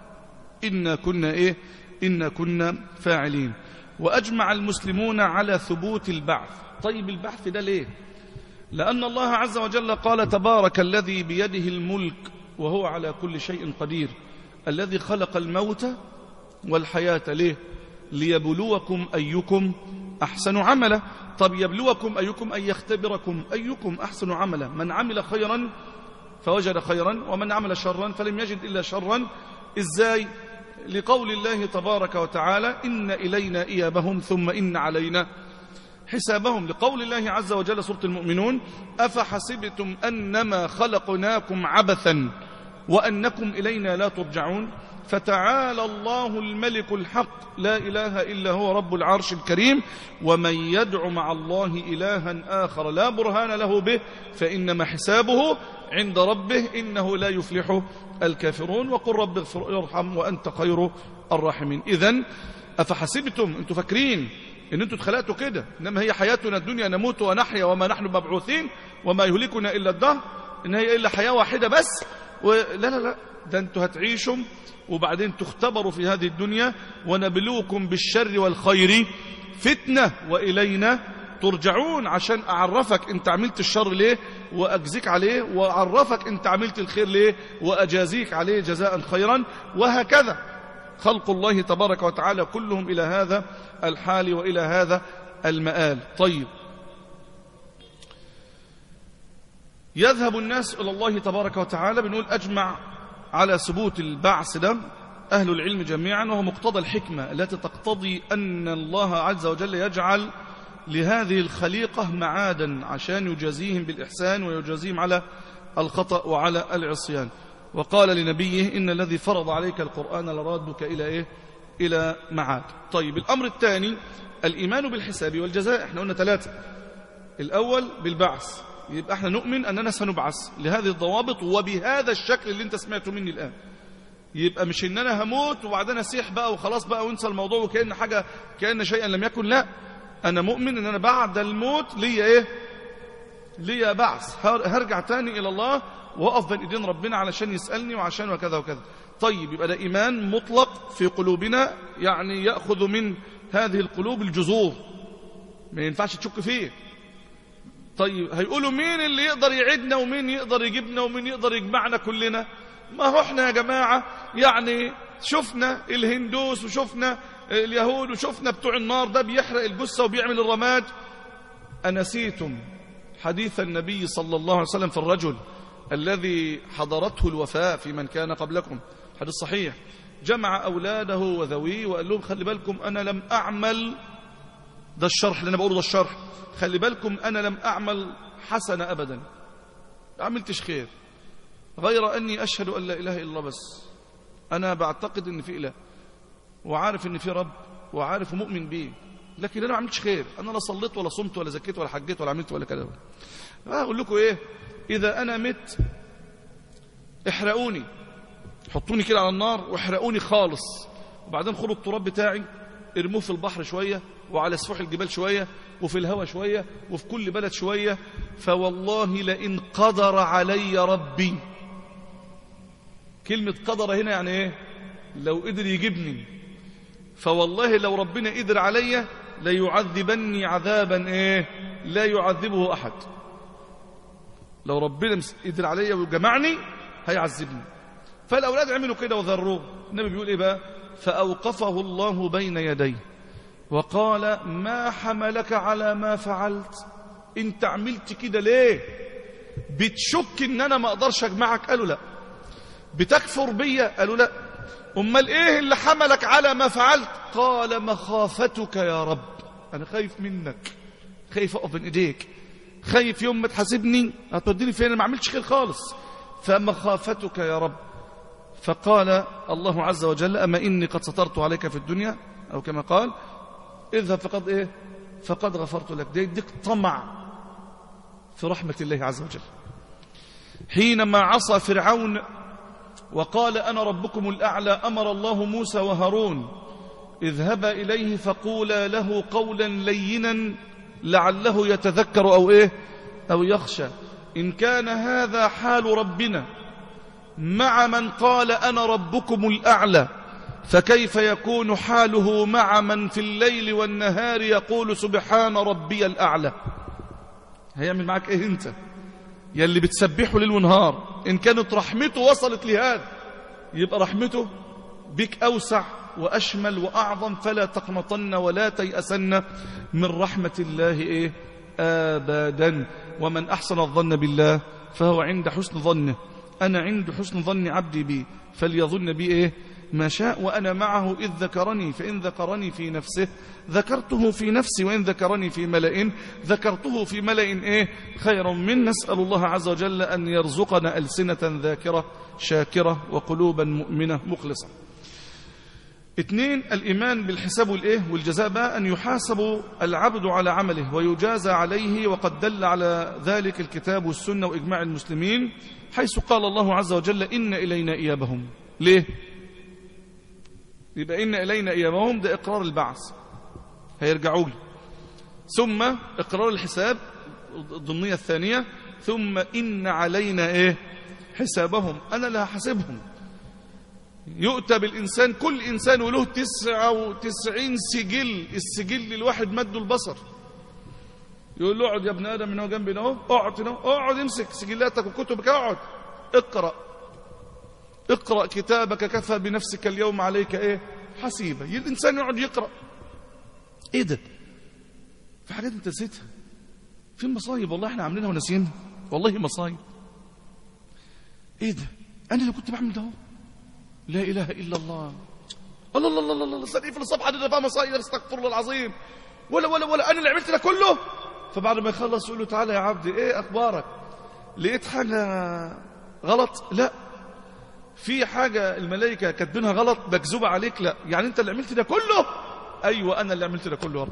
إنا كنا إيه إنا كنا فاعلين وأجمع المسلمون على ثبوت البعث طيب البعث ده ليه لأن الله عز وجل قال تبارك الذي بيده الملك وهو على كل شيء قدير الذي خلق الموت والحياة ليه ليبلوكم أيكم أحسن عملا طب يبلوكم أيكم أن يختبركم أيكم أحسن عملا من عمل خيرا فوجد خيرا ومن عمل شرا فلم يجد إلا شرا إزاي لقول الله تبارك وتعالى إن إلينا إيابهم ثم إن علينا حسابهم لقول الله عز وجل سورة المؤمنون أفحسبتم أنما خلقناكم عبثا وأنكم إلينا لا ترجعون فتعالى الله الملك الحق لا إله إلا هو رب العرش الكريم ومن يدع مع الله إلها آخر لا برهان له به فإنما حسابه عند ربه إنه لا يفلح الكافرون وقل رب اغفر ارحم وأنت خير الراحمين إذن أفحسبتم أنتم فاكرين إن أنتم اتخلقتوا كده إنما هي حياتنا الدنيا نموت ونحيا وما نحن مبعوثين وما يهلكنا إلا الدهر إن هي إلا حياة واحدة بس ولا لا لا ده أنتم هتعيشوا وبعدين تختبروا في هذه الدنيا ونبلوكم بالشر والخير فتنة وإلينا ترجعون عشان أعرفك أنت عملت الشر ليه وأجزيك عليه وأعرفك أنت عملت الخير ليه وأجازيك عليه جزاء خيرا وهكذا خلق الله تبارك وتعالى كلهم إلى هذا الحال وإلى هذا المآل طيب يذهب الناس إلى الله تبارك وتعالى بنقول أجمع على ثبوت البعث ده أهل العلم جميعا وهو مقتضى الحكمة التي تقتضي أن الله عز وجل يجعل لهذه الخليقة معادا عشان يجازيهم بالإحسان ويجازيهم على الخطأ وعلى العصيان وقال لنبيه إن الذي فرض عليك القرآن لرادك إلى إيه؟ إلى معاد طيب الأمر الثاني الإيمان بالحساب والجزاء احنا قلنا ثلاثة الأول بالبعث يبقى احنا نؤمن أننا سنبعث لهذه الضوابط وبهذا الشكل اللي انت سمعته مني الآن يبقى مش ان انا هموت وبعدين اسيح بقى وخلاص بقى وانسى الموضوع وكأن حاجة كأن شيئا لم يكن لا انا مؤمن ان انا بعد الموت ليا ايه ليا بعث هرجع تاني الى الله واقف بين ايدين ربنا علشان يسألني وعشان وكذا وكذا طيب يبقى ده ايمان مطلق في قلوبنا يعني يأخذ من هذه القلوب الجذور ما ينفعش تشك فيه طيب هيقولوا مين اللي يقدر يعدنا ومين يقدر يجيبنا ومين يقدر يجمعنا كلنا ما هو احنا يا جماعة يعني شفنا الهندوس وشفنا اليهود وشفنا بتوع النار ده بيحرق الجثة وبيعمل الرماد أنسيتم حديث النبي صلى الله عليه وسلم في الرجل الذي حضرته الوفاة في من كان قبلكم حديث صحيح جمع أولاده وذويه وقال لهم خلي بالكم أنا لم أعمل ده الشرح اللي أنا بقوله ده الشرح خلي بالكم أنا لم أعمل حسنة أبدا ما عملتش خير غير أني أشهد أن لا إله إلا الله بس أنا بعتقد أن في إله وعارف أن في رب وعارف ومؤمن بيه لكن أنا ما عملتش خير أنا لا صليت ولا صمت ولا زكيت ولا حجيت ولا عملت ولا كذا أقول لكم إيه إذا أنا مت احرقوني حطوني كده على النار واحرقوني خالص وبعدين خدوا التراب بتاعي ارموه في البحر شوية وعلى سفوح الجبال شوية وفي الهواء شوية وفي كل بلد شوية فوالله لئن قدر علي ربي كلمة قدر هنا يعني ايه لو قدر يجيبني فوالله لو ربنا قدر علي ليعذبني عذابا ايه لا يعذبه احد لو ربنا قدر علي وجمعني هيعذبني فالاولاد عملوا كده وذروه النبي بيقول ايه بقى فاوقفه الله بين يديه وقال ما حملك على ما فعلت انت عملت كده ليه بتشك ان انا ما اقدرش اجمعك قالوا لا بتكفر بيا قالوا لا امال ايه اللي حملك على ما فعلت قال مخافتك يا رب انا خايف منك خايف اقف بين ايديك خايف يوم ما تحاسبني هتوديني فين انا ما عملتش خير خالص فمخافتك يا رب فقال الله عز وجل اما اني قد سترت عليك في الدنيا او كما قال اذهب فقد ايه فقد غفرت لك ده يديك طمع في رحمة الله عز وجل حينما عصى فرعون وقال أنا ربكم الأعلى أمر الله موسى وهارون اذهبا إليه فقولا له قولا لينا لعله يتذكر أو إيه أو يخشى إن كان هذا حال ربنا مع من قال أنا ربكم الأعلى فكيف يكون حاله مع من في الليل والنهار يقول سبحان ربي الأعلى هيعمل معك ايه انت يا اللي بتسبحه ليل ونهار ان كانت رحمته وصلت لهذا يبقى رحمته بك أوسع وأشمل وأعظم فلا تقنطن ولا تيأسن من رحمة الله إيه أبدا ومن أحسن الظن بالله فهو عند حسن ظنه أنا عند حسن ظن عبدي بي فليظن بي إيه ما شاء وأنا معه إذ ذكرني فإن ذكرني في نفسه ذكرته في نفسي وإن ذكرني في ملأ ذكرته في ملأ إيه خير من نسأل الله عز وجل أن يرزقنا ألسنة ذاكرة شاكرة وقلوبا مؤمنة مخلصة اثنين الإيمان بالحساب والإيه والجزاء بقى أن يحاسب العبد على عمله ويجازى عليه وقد دل على ذلك الكتاب والسنة وإجماع المسلمين حيث قال الله عز وجل إن إلينا إيابهم ليه؟ يبقى إن إلينا إيابهم ده إقرار البعث هيرجعوا لي ثم إقرار الحساب الضمنية الثانية ثم إن علينا إيه حسابهم أنا اللي هحاسبهم يؤتى بالإنسان كل إنسان وله تسعة وتسعين سجل السجل الواحد مد البصر يقول له اقعد يا ابن آدم من هو جنبي اهو اقعد هنا اقعد امسك سجلاتك وكتبك اقعد اقرأ اقرأ كتابك كفى بنفسك اليوم عليك ايه حسيبة الإنسان يقعد يقرأ ايه ده في حاجات انت نسيتها في مصايب والله احنا عاملينها وناسيينها والله مصايب ايه ده انا اللي كنت بعمل ده اهو لا اله الا الله الله الله الله الله استنى في الصبح ده بقى مصايب استغفر الله العظيم ولا ولا ولا انا اللي عملت ده كله فبعد ما يخلص يقول له تعالى يا عبدي ايه اخبارك لقيت حاجه غلط لا في حاجه الملائكه كاتبينها غلط مكذوبه عليك لا يعني انت اللي عملت ده كله ايوه انا اللي عملت ده كله يا رب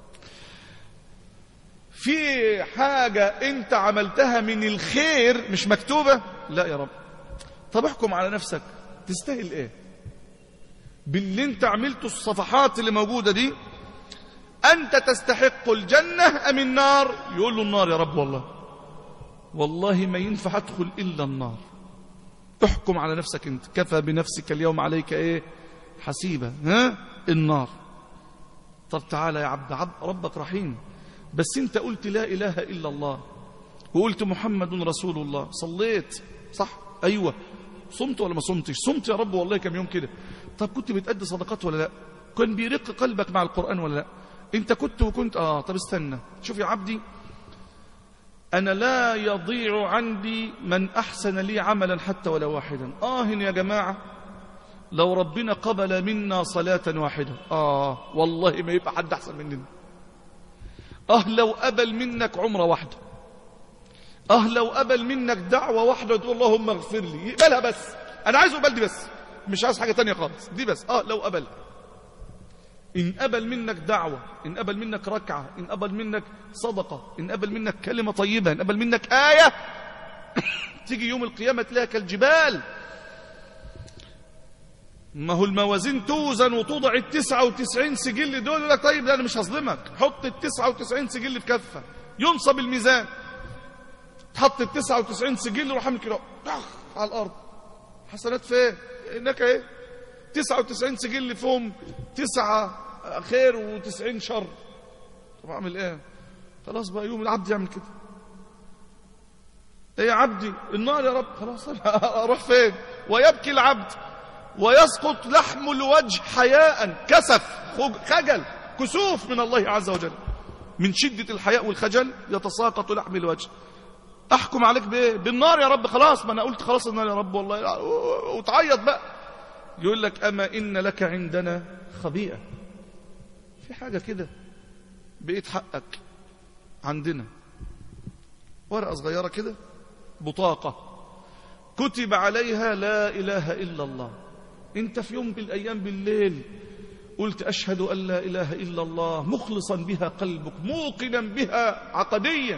في حاجه انت عملتها من الخير مش مكتوبه لا يا رب طب احكم على نفسك تستاهل ايه باللي انت عملته الصفحات اللي موجوده دي أنت تستحق الجنة أم النار يقول له النار يا رب والله والله ما ينفع أدخل إلا النار احكم على نفسك أنت كفى بنفسك اليوم عليك إيه حسيبة ها النار طب تعالى يا عبد عبد ربك رحيم بس انت قلت لا إله إلا الله وقلت محمد رسول الله صليت صح أيوة صمت ولا ما صمتش صمت يا رب والله كم يوم كده طب كنت بتأدي صدقات ولا لا كان بيرق قلبك مع القرآن ولا لا انت كنت وكنت اه طب استنى شوف يا عبدي أنا لا يضيع عندي من أحسن لي عملا حتى ولا واحدا آه يا جماعة لو ربنا قبل منا صلاة واحدة آه والله ما يبقى حد أحسن مننا آه لو قبل منك عمرة واحدة آه لو قبل منك دعوة واحدة تقول اللهم اغفر لي يقبلها بس أنا عايز أقبل دي بس مش عايز حاجة تانية خالص دي بس آه لو قبل إن قبل منك دعوة إن قبل منك ركعة إن قبل منك صدقة إن قبل منك كلمة طيبة إن قبل منك آية تيجي يوم القيامة تلاقيها كالجبال ما هو الموازين توزن وتوضع التسعة وتسعين سجل دول يقول لك طيب ده أنا مش هظلمك حط التسعة وتسعين سجل في كفة ينصب الميزان تحط التسعة وتسعين سجل وراح عامل كده طخ على الأرض حسنات فين هناك ايه تسعة وتسعين سجل فيهم تسعة خير وتسعين شر طب أعمل إيه خلاص بقى يوم العبد يعمل كده إيه يا عبدي النار يا رب خلاص أروح فين ويبكي العبد ويسقط لحم الوجه حياء كسف خجل كسوف من الله عز وجل من شدة الحياء والخجل يتساقط لحم الوجه أحكم عليك بإيه بالنار يا رب خلاص ما أنا قلت خلاص النار يا رب والله وتعيط بقى يقول لك أما إن لك عندنا خبيئة في حاجة كده بقيت حقك عندنا ورقة صغيرة كده بطاقة كتب عليها لا إله إلا الله انت في يوم بالأيام بالليل قلت أشهد أن لا إله إلا الله مخلصا بها قلبك موقنا بها عقديا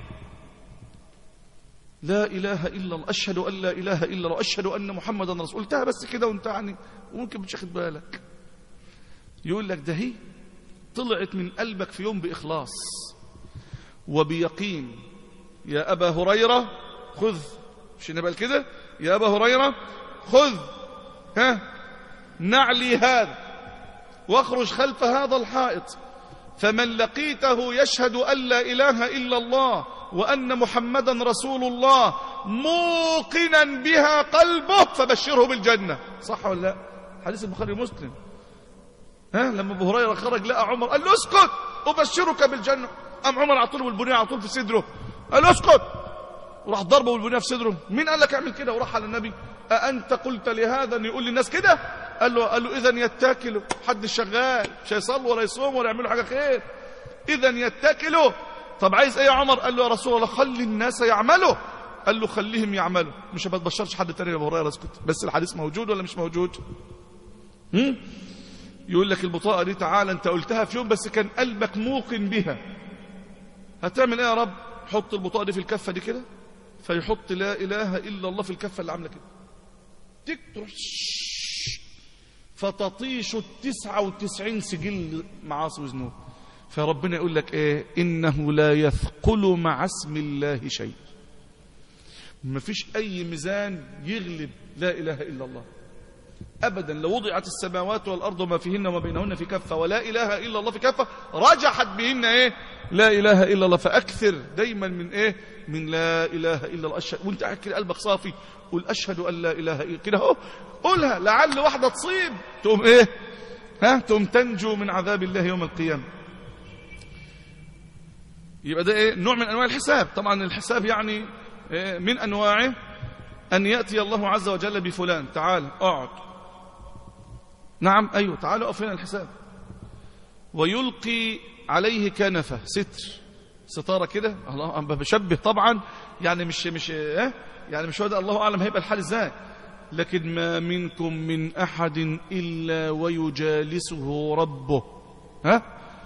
لا إله إلا الله أشهد أن لا إله إلا الله أشهد أن محمدا رسول قلتها بس كده وانت يعني وممكن مش واخد بالك يقول لك ده هي طلعت من قلبك في يوم بإخلاص وبيقين يا أبا هريرة خذ مش نبقى كده يا أبا هريرة خذ ها نعلي هذا واخرج خلف هذا الحائط فمن لقيته يشهد أن لا إله إلا الله وأن محمدا رسول الله موقنا بها قلبه فبشره بالجنة صح ولا لا حديث البخاري ومسلم ها لما ابو هريره خرج لقى عمر قال له اسكت ابشرك بالجنه قام عمر على طول بالبنيه على طول في صدره قال له اسكت وراح ضربه بالبنيه في صدره مين قال لك اعمل كده وراح على النبي أأنت قلت لهذا أن يقول للناس كده قال له, قال له إذا يتاكلوا حد شغال مش هيصلوا ولا يصوموا ولا يعملوا حاجة خير إذا يتاكلوا طب عايز ايه يا عمر قال له يا رسول الله خلي الناس يعملوا قال له خليهم يعملوا مش ما تبشرش حد تاني يا ابو هريره اسكت بس الحديث موجود ولا مش موجود هم؟ يقول لك البطاقه دي تعالى انت قلتها في يوم بس كان قلبك موقن بها هتعمل ايه يا رب حط البطاقه دي في الكفه دي كده فيحط لا اله الا الله في الكفه اللي عامله كده تك تروح فتطيش التسعة وتسعين سجل معاصي وذنوب فربنا يقول لك ايه انه لا يثقل مع اسم الله شيء ما فيش اي ميزان يغلب لا اله الا الله ابدا لو وضعت السماوات والارض وما فيهن وما بينهن في كفه ولا اله الا الله في كفه رجحت بهن ايه لا اله الا الله فاكثر دايما من ايه من لا اله الا الله أشهد وانت قاعد كده قلبك صافي قول اشهد ان لا اله الا كده اهو قولها لعل واحده تصيب تقوم ايه ها تقوم تنجو من عذاب الله يوم القيامه يبقى ده ايه نوع من انواع الحساب طبعا الحساب يعني إيه من انواعه ان ياتي الله عز وجل بفلان تعال اقعد نعم ايوه تعال اقف هنا الحساب ويلقي عليه كنفه ستر ستاره كده الله أنا بشبه طبعا يعني مش مش ايه يعني مش هو ده الله اعلم هيبقى الحال ازاي لكن ما منكم من احد الا ويجالسه ربه ها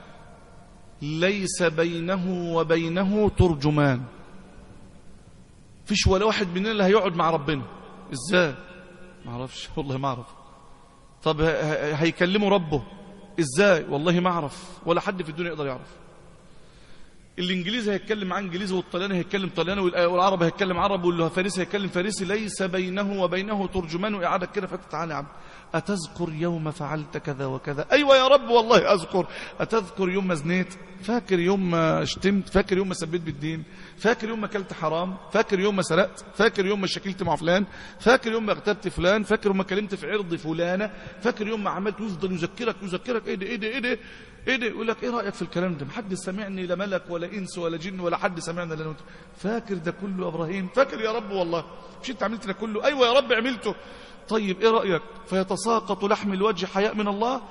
ليس بينه وبينه ترجمان فيش ولا واحد مننا اللي هيقعد مع ربنا ازاي ما اعرفش والله ما اعرف طب هيكلموا ربه ازاي والله ما اعرف ولا حد في الدنيا يقدر يعرف الانجليزي هيتكلم معاه انجليزي والطلياني هيتكلم طلياني والعربي هيتكلم عربي والفارسي هيتكلم فارسي ليس بينه وبينه ترجمان وإعادة كده فتتعالى يا عبد أتذكر يوم فعلت كذا وكذا أيوة يا رب والله أذكر أتذكر يوم ما زنيت فاكر يوم ما شتمت فاكر يوم ما سبيت بالدين فاكر يوم ما أكلت حرام فاكر يوم ما سرقت فاكر يوم ما شكلت مع فلان فاكر يوم ما اغتبت فلان فاكر يوم ما كلمت في عرض فلانة فاكر يوم ما عملت يفضل يذكرك يذكرك ايه ده ايه ده ايه ده ايه ده يقول لك ايه رايك في الكلام ده محد سمعني لا ملك ولا انس ولا جن ولا حد سمعنا لا نوت فاكر ده كله يا ابراهيم فاكر يا رب والله مش انت عملت ده كله ايوه يا رب عملته طيب ايه رايك فيتساقط لحم الوجه حياء من الله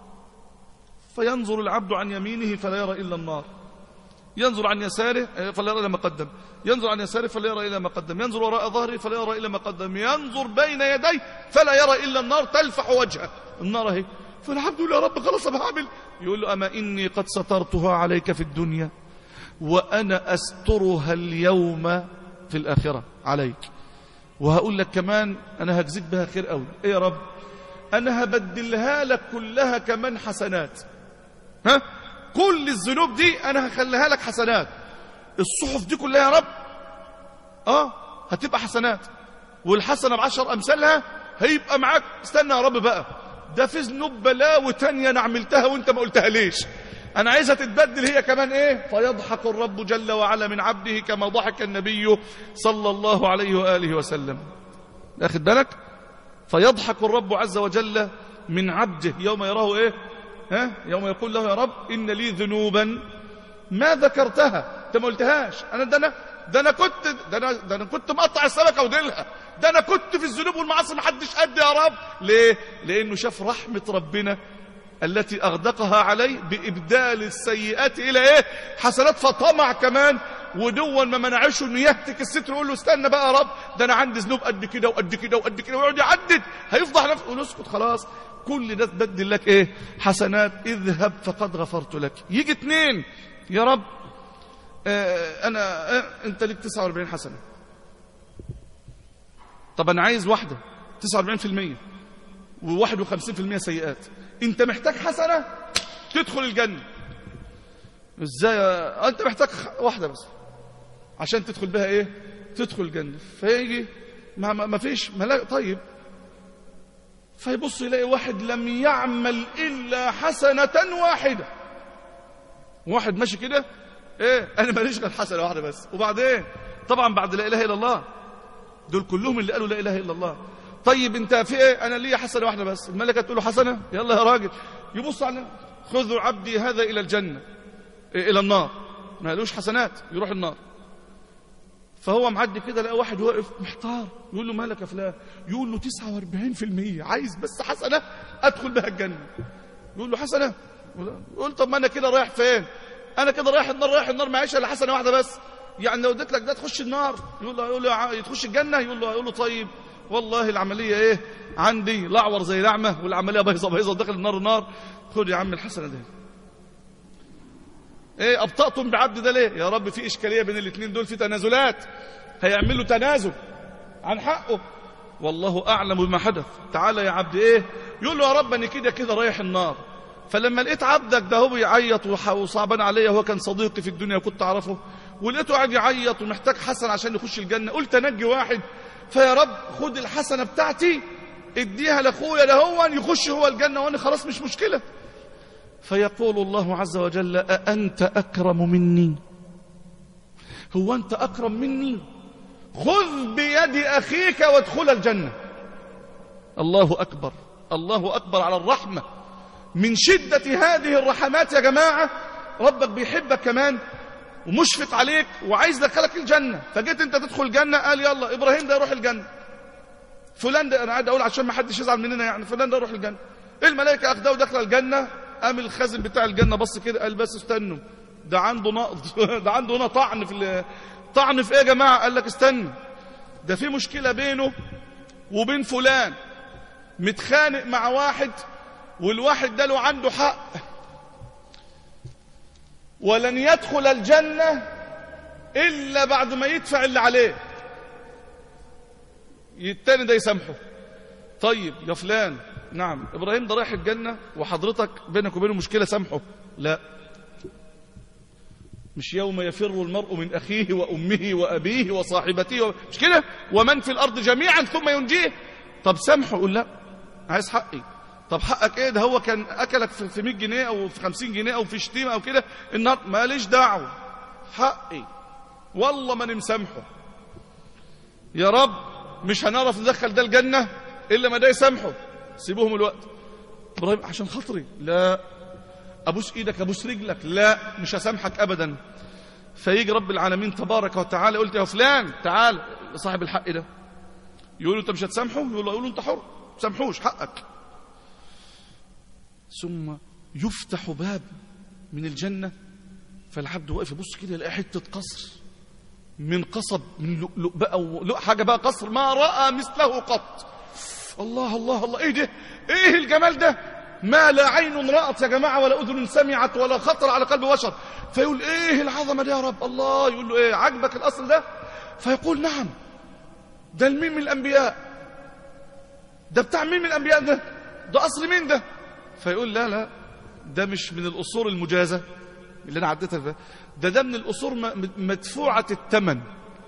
فينظر العبد عن يمينه فلا يرى الا النار ينظر عن يساره فلا يرى الا ما قدم ينظر عن يساره فلا يرى الا ما قدم ينظر وراء ظهره فلا يرى الا ما قدم ينظر بين يديه فلا يرى الا النار تلفح وجهه النار اهي فالعبد يقول يا رب خلاص انا هعمل يقول له اما اني قد سترتها عليك في الدنيا وانا استرها اليوم في الاخره عليك وهقول لك كمان انا هجزيك بها خير قوي ايه يا رب انا هبدلها لك كلها كمان حسنات ها كل الذنوب دي انا هخليها لك حسنات الصحف دي كلها يا رب اه هتبقى حسنات والحسنه بعشر امثالها هيبقى معاك استنى يا رب بقى ده في ذنوب بلاوي تانية انا عملتها وانت ما قلتها ليش انا عايزها تتبدل هي كمان ايه فيضحك الرب جل وعلا من عبده كما ضحك النبي صلى الله عليه واله وسلم اخد بالك فيضحك الرب عز وجل من عبده يوم يراه ايه ها يوم يقول له يا رب ان لي ذنوبا ما ذكرتها انت ما قلتهاش انا ده انا ده انا كنت ده انا ده انا كنت مقطع السمكه وديلها ده انا كنت في الذنوب والمعاصي ما حدش قد يا رب ليه لانه شاف رحمه ربنا التي اغدقها عليه بابدال السيئات الى ايه حسنات فطمع كمان ودون ما منعشه انه يهتك الستر ويقول له استنى بقى يا رب ده انا عندي ذنوب قد كده وقد كده وقد كده ويقعد يعدد هيفضح نفسه يقول اسكت خلاص كل ده تبدل لك ايه حسنات اذهب فقد غفرت لك يجي اتنين يا رب آه انا آه انت ليك 49 حسنه طب انا عايز واحده 49% و51% سيئات انت محتاج حسنه تدخل الجنه ازاي انت محتاج واحده بس عشان تدخل بها ايه تدخل الجنه فيجي ما, ما فيش ملاك طيب فيبص يلاقي واحد لم يعمل الا حسنه واحده واحد ماشي كده ايه انا ماليش غير حسنه واحده بس وبعدين طبعا بعد لا اله الا الله دول كلهم اللي قالوا لا اله الا الله طيب انت في ايه انا ليا حسنه واحده بس الملكه تقول له حسنه يلا يا راجل يبص على خذوا عبدي هذا الى الجنه إيه الى النار ما قالوش حسنات يروح النار فهو معدي كده لقى واحد واقف محتار يقول له مالك يا فلان يقول له 49% عايز بس حسنه ادخل بها الجنه يقول له حسنه يقول طب ما انا كده رايح فين انا كده رايح النار رايح النار معيش الا حسنه واحده بس يعني لو اديت لك ده تخش النار يقول له يقول له تخش الجنه يقول له يقول له طيب والله العمليه ايه عندي لعور زي لعمه والعمليه بايظه بايظه داخل النار نار خد يا عم الحسنه دي ايه ابطاتم بعبد ده ليه يا رب في اشكاليه بين الاثنين دول في تنازلات هيعملوا تنازل عن حقه والله اعلم بما حدث تعالى يا عبد ايه يقول له يا رب انا كده كده رايح النار فلما لقيت عبدك ده هو بيعيط وصعبان عليا هو كان صديقي في الدنيا وكنت اعرفه ولقيته قاعد يعيط ومحتاج حسن عشان يخش الجنه قلت انجي واحد فيا رب خد الحسنه بتاعتي اديها لاخويا ده هو يخش هو الجنه وانا خلاص مش مشكله فيقول الله عز وجل أأنت أكرم مني هو أنت أكرم مني خذ بيد أخيك وادخل الجنة الله أكبر الله أكبر على الرحمة من شدة هذه الرحمات يا جماعة ربك بيحبك كمان ومشفق عليك وعايز دخلك الجنة فجيت انت تدخل الجنة قال يلا إبراهيم ده يروح الجنة فلان ده أنا قاعد أقول عشان ما حدش يزعل مننا يعني فلان ده يروح الجنة الملائكة أخداه ودخل الجنة قام الخازن بتاع الجنة بص كده قال بس استنوا ده عنده نقض ده عنده هنا طعن في طعن في ايه يا جماعة قال لك استنى ده في مشكلة بينه وبين فلان متخانق مع واحد والواحد ده له عنده حق ولن يدخل الجنة إلا بعد ما يدفع اللي عليه التاني ده يسامحه طيب يا فلان نعم إبراهيم ده رايح الجنة وحضرتك بينك وبينه مشكلة سامحه لا مش يوم يفر المرء من أخيه وأمه وأبيه وصاحبته و... مش كده ومن في الأرض جميعا ثم ينجيه طب سامحه يقول لا عايز حقي طب حقك ايه ده هو كان أكلك في 100 جنيه أو في 50 جنيه أو في شتيمة أو كده النهار ماليش دعوة حقي والله ما نمسامحه يا رب مش هنعرف ندخل ده الجنة إلا ما ده يسامحه سيبوهم الوقت إبراهيم عشان خاطري لا أبوس إيدك أبوس رجلك لا مش هسامحك أبدا فيجي رب العالمين تبارك وتعالى قلت يا فلان تعال صاحب الحق ده يقول له أنت مش هتسامحه يقول له, يقول له أنت حر سامحوش حقك ثم يفتح باب من الجنة فالعبد واقف يبص كده يلاقي حتة قصر من قصب من لؤلؤ بقى ولؤ حاجة بقى قصر ما رأى مثله قط الله الله الله ايه ده ايه الجمال ده ما لا عين رأت يا جماعة ولا أذن سمعت ولا خطر على قلب بشر فيقول ايه العظمة دي يا رب الله يقول له ايه عجبك الأصل ده فيقول نعم ده المين من الأنبياء ده بتاع مين من الأنبياء ده ده أصل مين ده فيقول لا لا ده مش من الأصول المجازة اللي أنا عديتها ده ده, ده من الأصول مدفوعة الثمن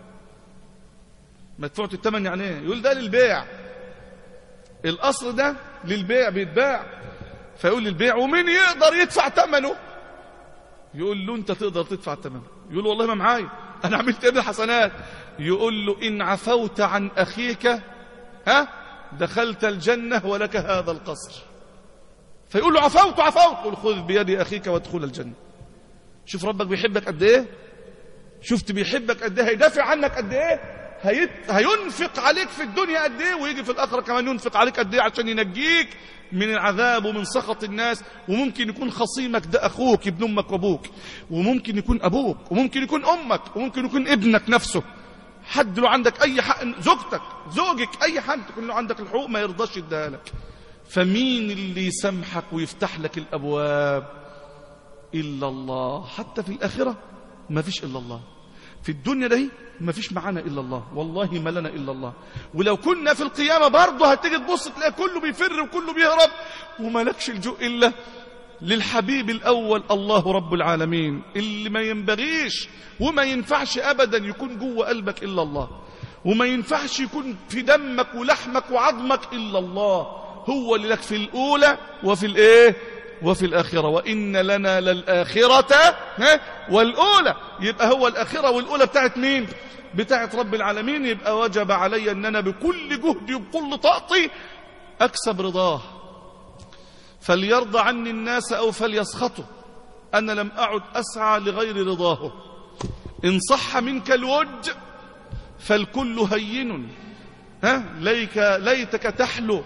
مدفوعة الثمن يعني ايه يقول ده للبيع الأصل ده للبيع بيتباع فيقول للبيع ومين يقدر يدفع ثمنه يقول له انت تقدر تدفع ثمنه يقول له والله ما معايا انا عملت ابن حسنات يقول له ان عفوت عن اخيك ها دخلت الجنة ولك هذا القصر فيقول له عفوت عفوت يقول خذ بيد اخيك وادخل الجنة شوف ربك بيحبك قد ايه شفت بيحبك قد ايه هيدافع عنك قد ايه هيت... هينفق عليك في الدنيا قد ايه ويجي في الاخره كمان ينفق عليك قد ايه عشان ينجيك من العذاب ومن سخط الناس وممكن يكون خصيمك ده اخوك ابن امك وابوك وممكن يكون ابوك وممكن يكون امك وممكن يكون ابنك نفسه حد له عندك اي حق زوجتك زوجك اي حد تكون له عندك الحقوق ما يرضاش يديها لك فمين اللي يسامحك ويفتح لك الابواب الا الله حتى في الاخره ما فيش الا الله في الدنيا ده ما فيش معانا إلا الله والله ما لنا إلا الله ولو كنا في القيامة برضه هتيجي تبص تلاقي كله بيفر وكله بيهرب وما لكش الجوء إلا للحبيب الأول الله رب العالمين اللي ما ينبغيش وما ينفعش أبدا يكون جوه قلبك إلا الله وما ينفعش يكون في دمك ولحمك وعظمك إلا الله هو اللي لك في الأولى وفي الإيه وفي الآخرة وإن لنا للآخرة والأولى يبقى هو الآخرة والأولى بتاعت مين بتاعت رب العالمين يبقى وجب علي أن أنا بكل جهدي وبكل طاقتي أكسب رضاه فليرضى عني الناس أو فليسخطوا أنا لم أعد أسعى لغير رضاه إن صح منك الود فالكل هين ها ليك ليتك تحلو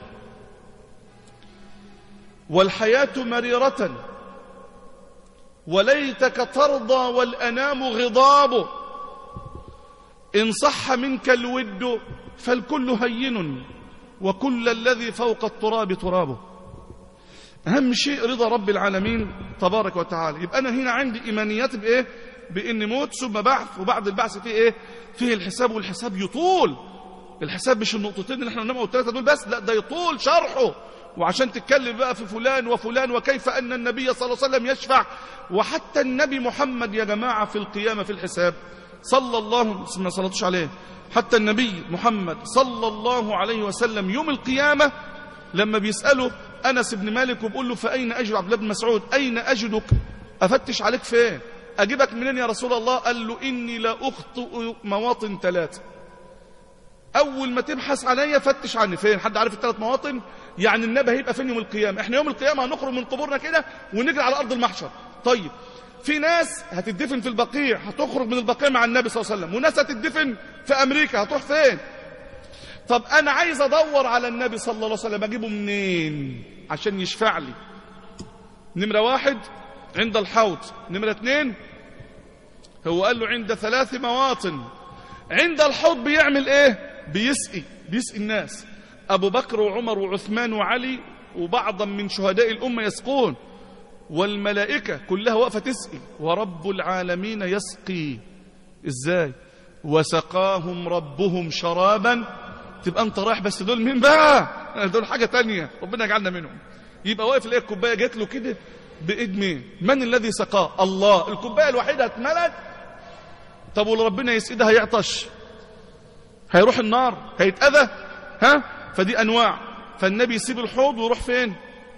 والحياة مريرة وليتك ترضى والأنام غضاب إن صح منك الود فالكل هين وكل الذي فوق التراب ترابه أهم شيء رضا رب العالمين تبارك وتعالى يبقى أنا هنا عندي إيمانيات بإيه بإن موت ثم بعث وبعد البعث فيه إيه فيه الحساب والحساب يطول الحساب مش النقطتين اللي احنا قلناهم الثلاثه دول بس لا ده يطول شرحه وعشان تتكلم بقى في فلان وفلان وكيف أن النبي صلى الله عليه وسلم يشفع وحتى النبي محمد يا جماعة في القيامة في الحساب صلى الله ما صلتش عليه حتى النبي محمد صلى الله عليه وسلم يوم القيامة لما بيسأله أنس بن مالك وبقول له فأين أجد عبد الله بن مسعود أين أجدك أفتش عليك فين أجيبك منين يا رسول الله قال له إني لا أخطئ مواطن ثلاثة أول ما تبحث عليا فتش عني فين حد عارف الثلاث مواطن يعني النبي هيبقى فين يوم القيامة احنا يوم القيامة هنخرج من قبورنا كده ونجري على أرض المحشر طيب في ناس هتدفن في البقيع هتخرج من البقيع مع النبي صلى الله عليه وسلم وناس هتدفن في أمريكا هتروح فين طب أنا عايز أدور على النبي صلى الله عليه وسلم أجيبه منين عشان يشفع لي نمرة واحد عند الحوض نمرة اتنين هو قال له عند ثلاث مواطن عند الحوض بيعمل ايه بيسقي بيسقي الناس أبو بكر وعمر وعثمان وعلي وبعضا من شهداء الأمة يسقون والملائكة كلها واقفة تسقي ورب العالمين يسقي إزاي وسقاهم ربهم شرابا تبقى أنت رايح بس دول مين بقى دول حاجة تانية ربنا يجعلنا منهم يبقى واقف الاقي الكوباية جات له كده بايد مين من الذي سقاه الله الكوبايه الوحيده اتملت طب واللي ربنا يسقيها هيعطش هيروح النار هيتاذى ها فدي انواع فالنبي يسيب الحوض ويروح فين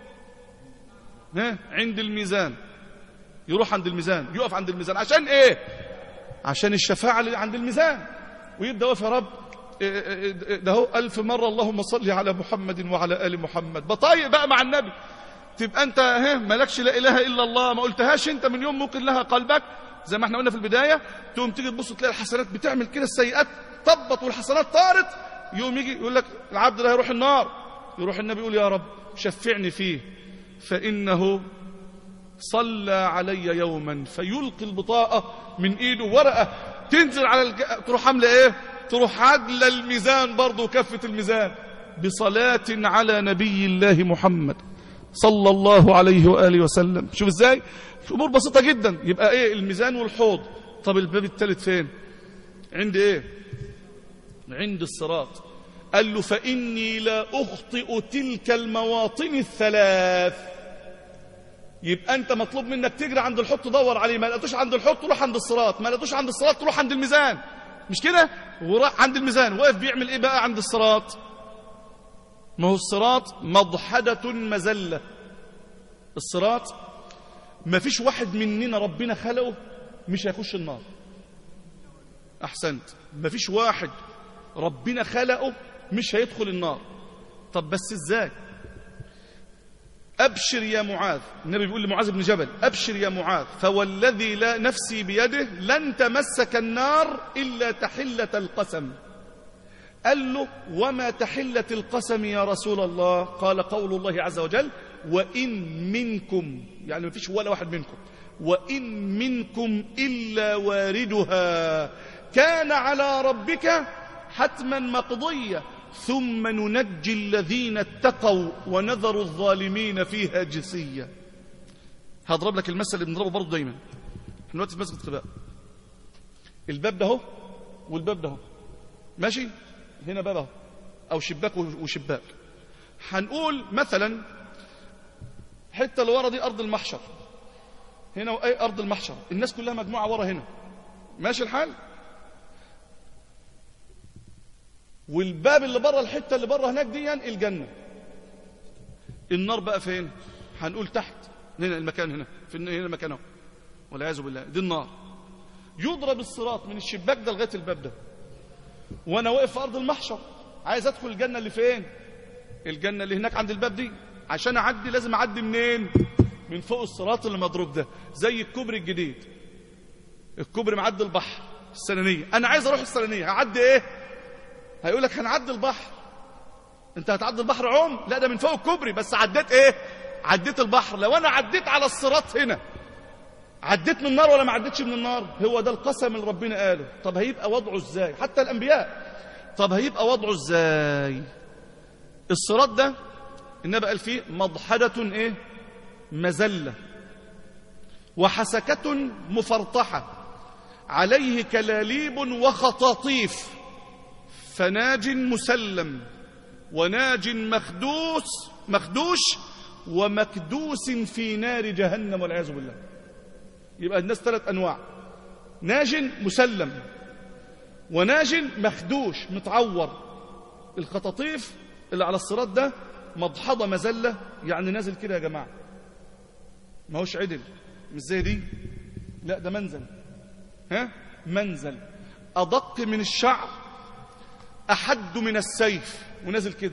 ها عند الميزان يروح عند الميزان يقف عند الميزان عشان ايه عشان الشفاعه اللي عند الميزان ويبدا يقف يا رب إيه إيه إيه ده هو ألف مرة اللهم صل على محمد وعلى آل محمد بطايق بقى مع النبي تبقى أنت ها مالكش لا إله إلا الله ما قلتهاش أنت من يوم ممكن لها قلبك زي ما احنا قلنا في البداية تقوم تيجي تبص تلاقي الحسنات بتعمل كده السيئات طبط والحسنات طارت يوم يجي يقول لك العبد ده هيروح النار يروح النبي يقول يا رب شفعني فيه فإنه صلى علي يوما فيلقي البطاقة من ايده ورقة تنزل على الج... تروح عاملة ايه تروح عدل الميزان برضه كفة الميزان بصلاة على نبي الله محمد صلى الله عليه وآله وسلم شوف ازاي امور بسيطة جدا يبقى ايه الميزان والحوض طب الباب الثالث فين عند ايه عند الصراط قال له فإني لا أخطئ تلك المواطن الثلاث يبقى انت مطلوب منك تجري عند الحوض تدور عليه ما لقيتوش عند الحوض تروح عند الصراط ما لقيتوش عند الصراط تروح عند الميزان مش كده وراح عند الميزان واقف بيعمل ايه بقى عند الصراط ما هو الصراط مضحدة مزلة الصراط ما فيش واحد مننا ربنا خلقه مش هيخش النار احسنت ما فيش واحد ربنا خلقه مش هيدخل النار طب بس ازاي أبشر يا معاذ النبي بيقول لمعاذ بن جبل أبشر يا معاذ فوالذي لا نفسي بيده لن تمسك النار إلا تحلة القسم قال له وما تحلة القسم يا رسول الله قال قول الله عز وجل وإن منكم يعني ما فيش ولا واحد منكم وإن منكم إلا واردها كان على ربك حتما مقضية ثم ننجي الذين اتقوا ونذر الظالمين فيها جسيا هضرب لك المثل اللي بنضربه برضه دايما احنا دلوقتي في مسجد قباء الباب ده اهو والباب ده اهو ماشي هنا باب اهو او شباك وشباك هنقول مثلا الحته اللي ورا دي ارض المحشر هنا واي ارض المحشر الناس كلها مجموعه ورا هنا ماشي الحال والباب اللي بره الحته اللي بره هناك دي الجنه النار بقى فين هنقول تحت هنا المكان هنا في هنا المكان اهو والعياذ بالله دي النار يضرب الصراط من الشباك ده لغايه الباب ده وانا واقف في ارض المحشر عايز ادخل الجنه اللي فين الجنه اللي هناك عند الباب دي عشان اعدي لازم اعدي منين من فوق الصراط اللي مضروب ده زي الكوبري الجديد الكوبري معدي البحر السنانيه انا عايز اروح السنانيه هعدي ايه هيقول لك هنعدي البحر انت هتعدي البحر عوم لا ده من فوق الكوبري بس عديت ايه عديت البحر لو انا عديت على الصراط هنا عديت من النار ولا ما عديتش من النار هو ده القسم اللي ربنا قاله طب هيبقى وضعه ازاي حتى الانبياء طب هيبقى وضعه ازاي الصراط ده النبي قال فيه مضحدة ايه مزلة وحسكة مفرطحة عليه كلاليب وخطاطيف فناج مسلم وناج مخدوس مخدوش ومكدوس في نار جهنم والعياذ بالله يبقى الناس ثلاث انواع ناج مسلم وناج مخدوش متعور الخطاطيف اللي على الصراط ده مضحضه مزله يعني نازل كده يا جماعه ما هوش عدل مش زي دي لا ده منزل ها منزل ادق من الشعر أحد من السيف ونازل كده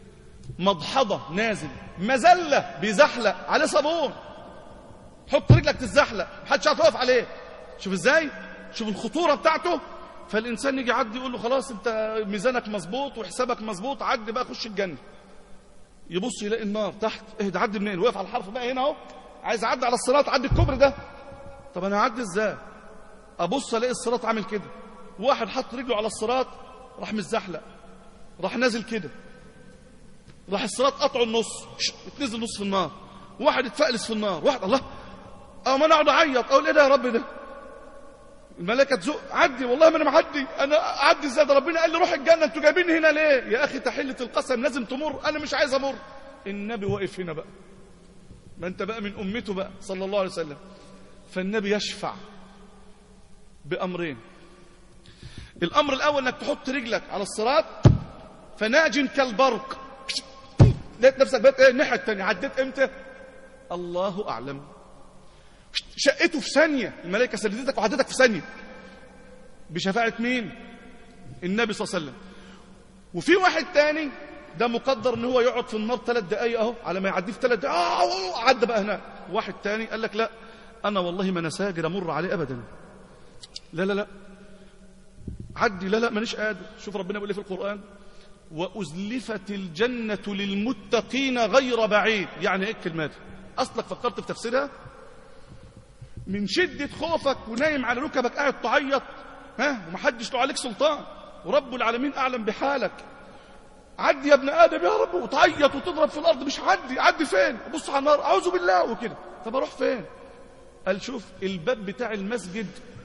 مضحضة نازل مزلة بيزحلق عليه صابون حط رجلك تتزحلق محدش هتقف عليه شوف ازاي شوف الخطورة بتاعته فالإنسان يجي يعدي يقول له خلاص أنت ميزانك مظبوط وحسابك مظبوط عدي بقى خش الجنة يبص يلاقي النار تحت ايه ده عدي منين واقف على الحرف بقى هنا اهو عايز اعدي على الصراط عدي الكوبري ده طب انا هعدي ازاي ابص الاقي الصراط عامل كده واحد حط رجله على الصراط راح متزحلق راح نازل كده راح الصراط قطعه النص اتنزل نص في النار واحد اتفقلس في النار واحد الله او ما انا اقعد اعيط اقول ايه ده يا رب ده الملائكه تزق عدي والله ما انا معدي انا اعدي ازاي ده ربنا قال لي روح الجنه انتوا جايبيني هنا ليه يا اخي تحله القسم لازم تمر انا مش عايز امر النبي واقف هنا بقى ما انت بقى من امته بقى صلى الله عليه وسلم فالنبي يشفع بامرين الامر الاول انك تحط رجلك على الصراط فناج كالبرق لقيت نفسك بقيت ايه الناحيه الثانيه عديت امتى الله اعلم شقته في ثانيه الملائكه سددتك وعدتك في ثانيه بشفاعه مين النبي صلى الله عليه وسلم وفي واحد تاني ده مقدر ان هو يقعد في النار ثلاث دقايق اهو على ما يعديه في ثلاث دقايق آه عدى بقى هناك واحد تاني قال لك لا انا والله ما انا ساجر امر عليه ابدا لا لا لا عدي لا لا مانيش قادر شوف ربنا بيقول ايه في القران وازلفت الجنه للمتقين غير بعيد يعني ايه الكلمه دي اصلك فكرت في تفسيرها من شده خوفك ونايم على ركبك قاعد تعيط ها ومحدش له عليك سلطان ورب العالمين اعلم بحالك عدي يا ابن ادم يا رب وتعيط وتضرب في الارض مش عدي عدي فين ابص على النار اعوذ بالله وكده طب اروح فين قال شوف الباب بتاع المسجد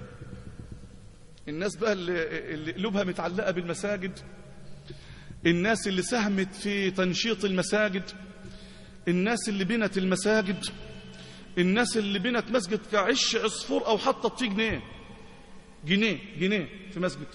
الناس بقى اللي, اللي قلوبها متعلقه بالمساجد الناس اللي ساهمت في تنشيط المساجد الناس اللي بنت المساجد الناس اللي بنت مسجد كعش عصفور او حطت فيه جنيه جنيه جنيه في مسجد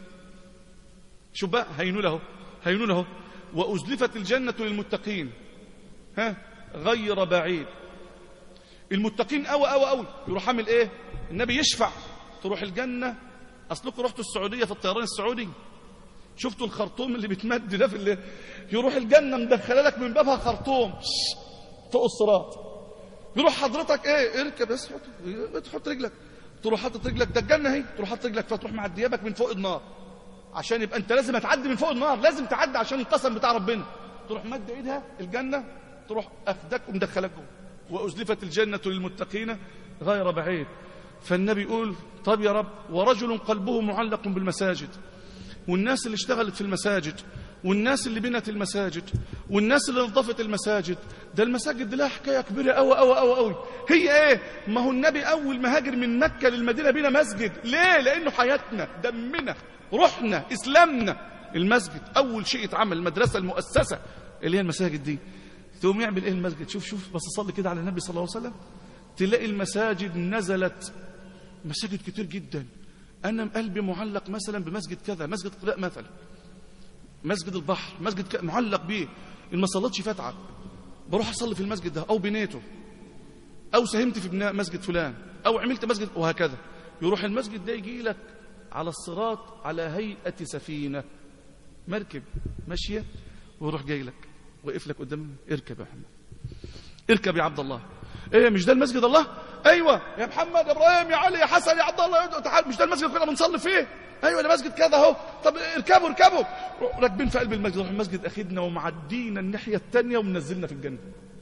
شوف بقى هينوا له هينوا له وأزلفت الجنة للمتقين ها غير بعيد المتقين أوي أوي أوي يروح عامل إيه النبي يشفع تروح الجنة أصلكم رحتوا السعودية في الطيران السعودي شفتوا الخرطوم اللي بيتمد ده في اللي يروح الجنة مدخله لك من بابها خرطوم فوق الصراط يروح حضرتك ايه اركب بس حط تحط رجلك تروح حاطط رجلك ده الجنه اهي تروح حاطط رجلك فتروح معديابك من فوق النار عشان يبقى انت لازم هتعدي من فوق النار لازم تعدي عشان القسم بتاع ربنا تروح مد ايدها الجنه تروح اخدك ومدخلك جوه وازلفت الجنه للمتقين غير بعيد فالنبي يقول طب يا رب ورجل قلبه معلق بالمساجد والناس اللي اشتغلت في المساجد والناس اللي بنت المساجد والناس اللي نظفت المساجد ده المساجد دي لها حكايه كبيره قوي قوي قوي قوي هي ايه ما هو النبي اول ما هاجر من مكه للمدينه بينا مسجد ليه لانه حياتنا دمنا روحنا اسلامنا المسجد اول شيء اتعمل المدرسه المؤسسه اللي هي المساجد دي تقوم يعمل ايه المسجد شوف شوف بس صلي كده على النبي صلى الله عليه وسلم تلاقي المساجد نزلت مساجد كتير جدا انا قلبي معلق مثلا بمسجد كذا مسجد قلاء مثلا مسجد البحر مسجد ك... معلق بيه ما صليتش فتعه بروح اصلي في المسجد ده او بنيته او ساهمت في بناء مسجد فلان او عملت مسجد وهكذا يروح المسجد ده يجي لك على الصراط على هيئه سفينه مركب ماشيه ويروح جاي لك وقف لك قدام اركب يا محمد اركب يا عبد الله ايه مش ده المسجد الله ايوه يا محمد يا ابراهيم يا علي يا حسن يا عبد الله تعال مش ده المسجد كنا بنصلي فيه ايوه ده مسجد كذا اهو طب اركبوا اركبوا راكبين في قلب المسجد راح المسجد اخدنا ومعدينا الناحيه الثانيه ومنزلنا في الجنه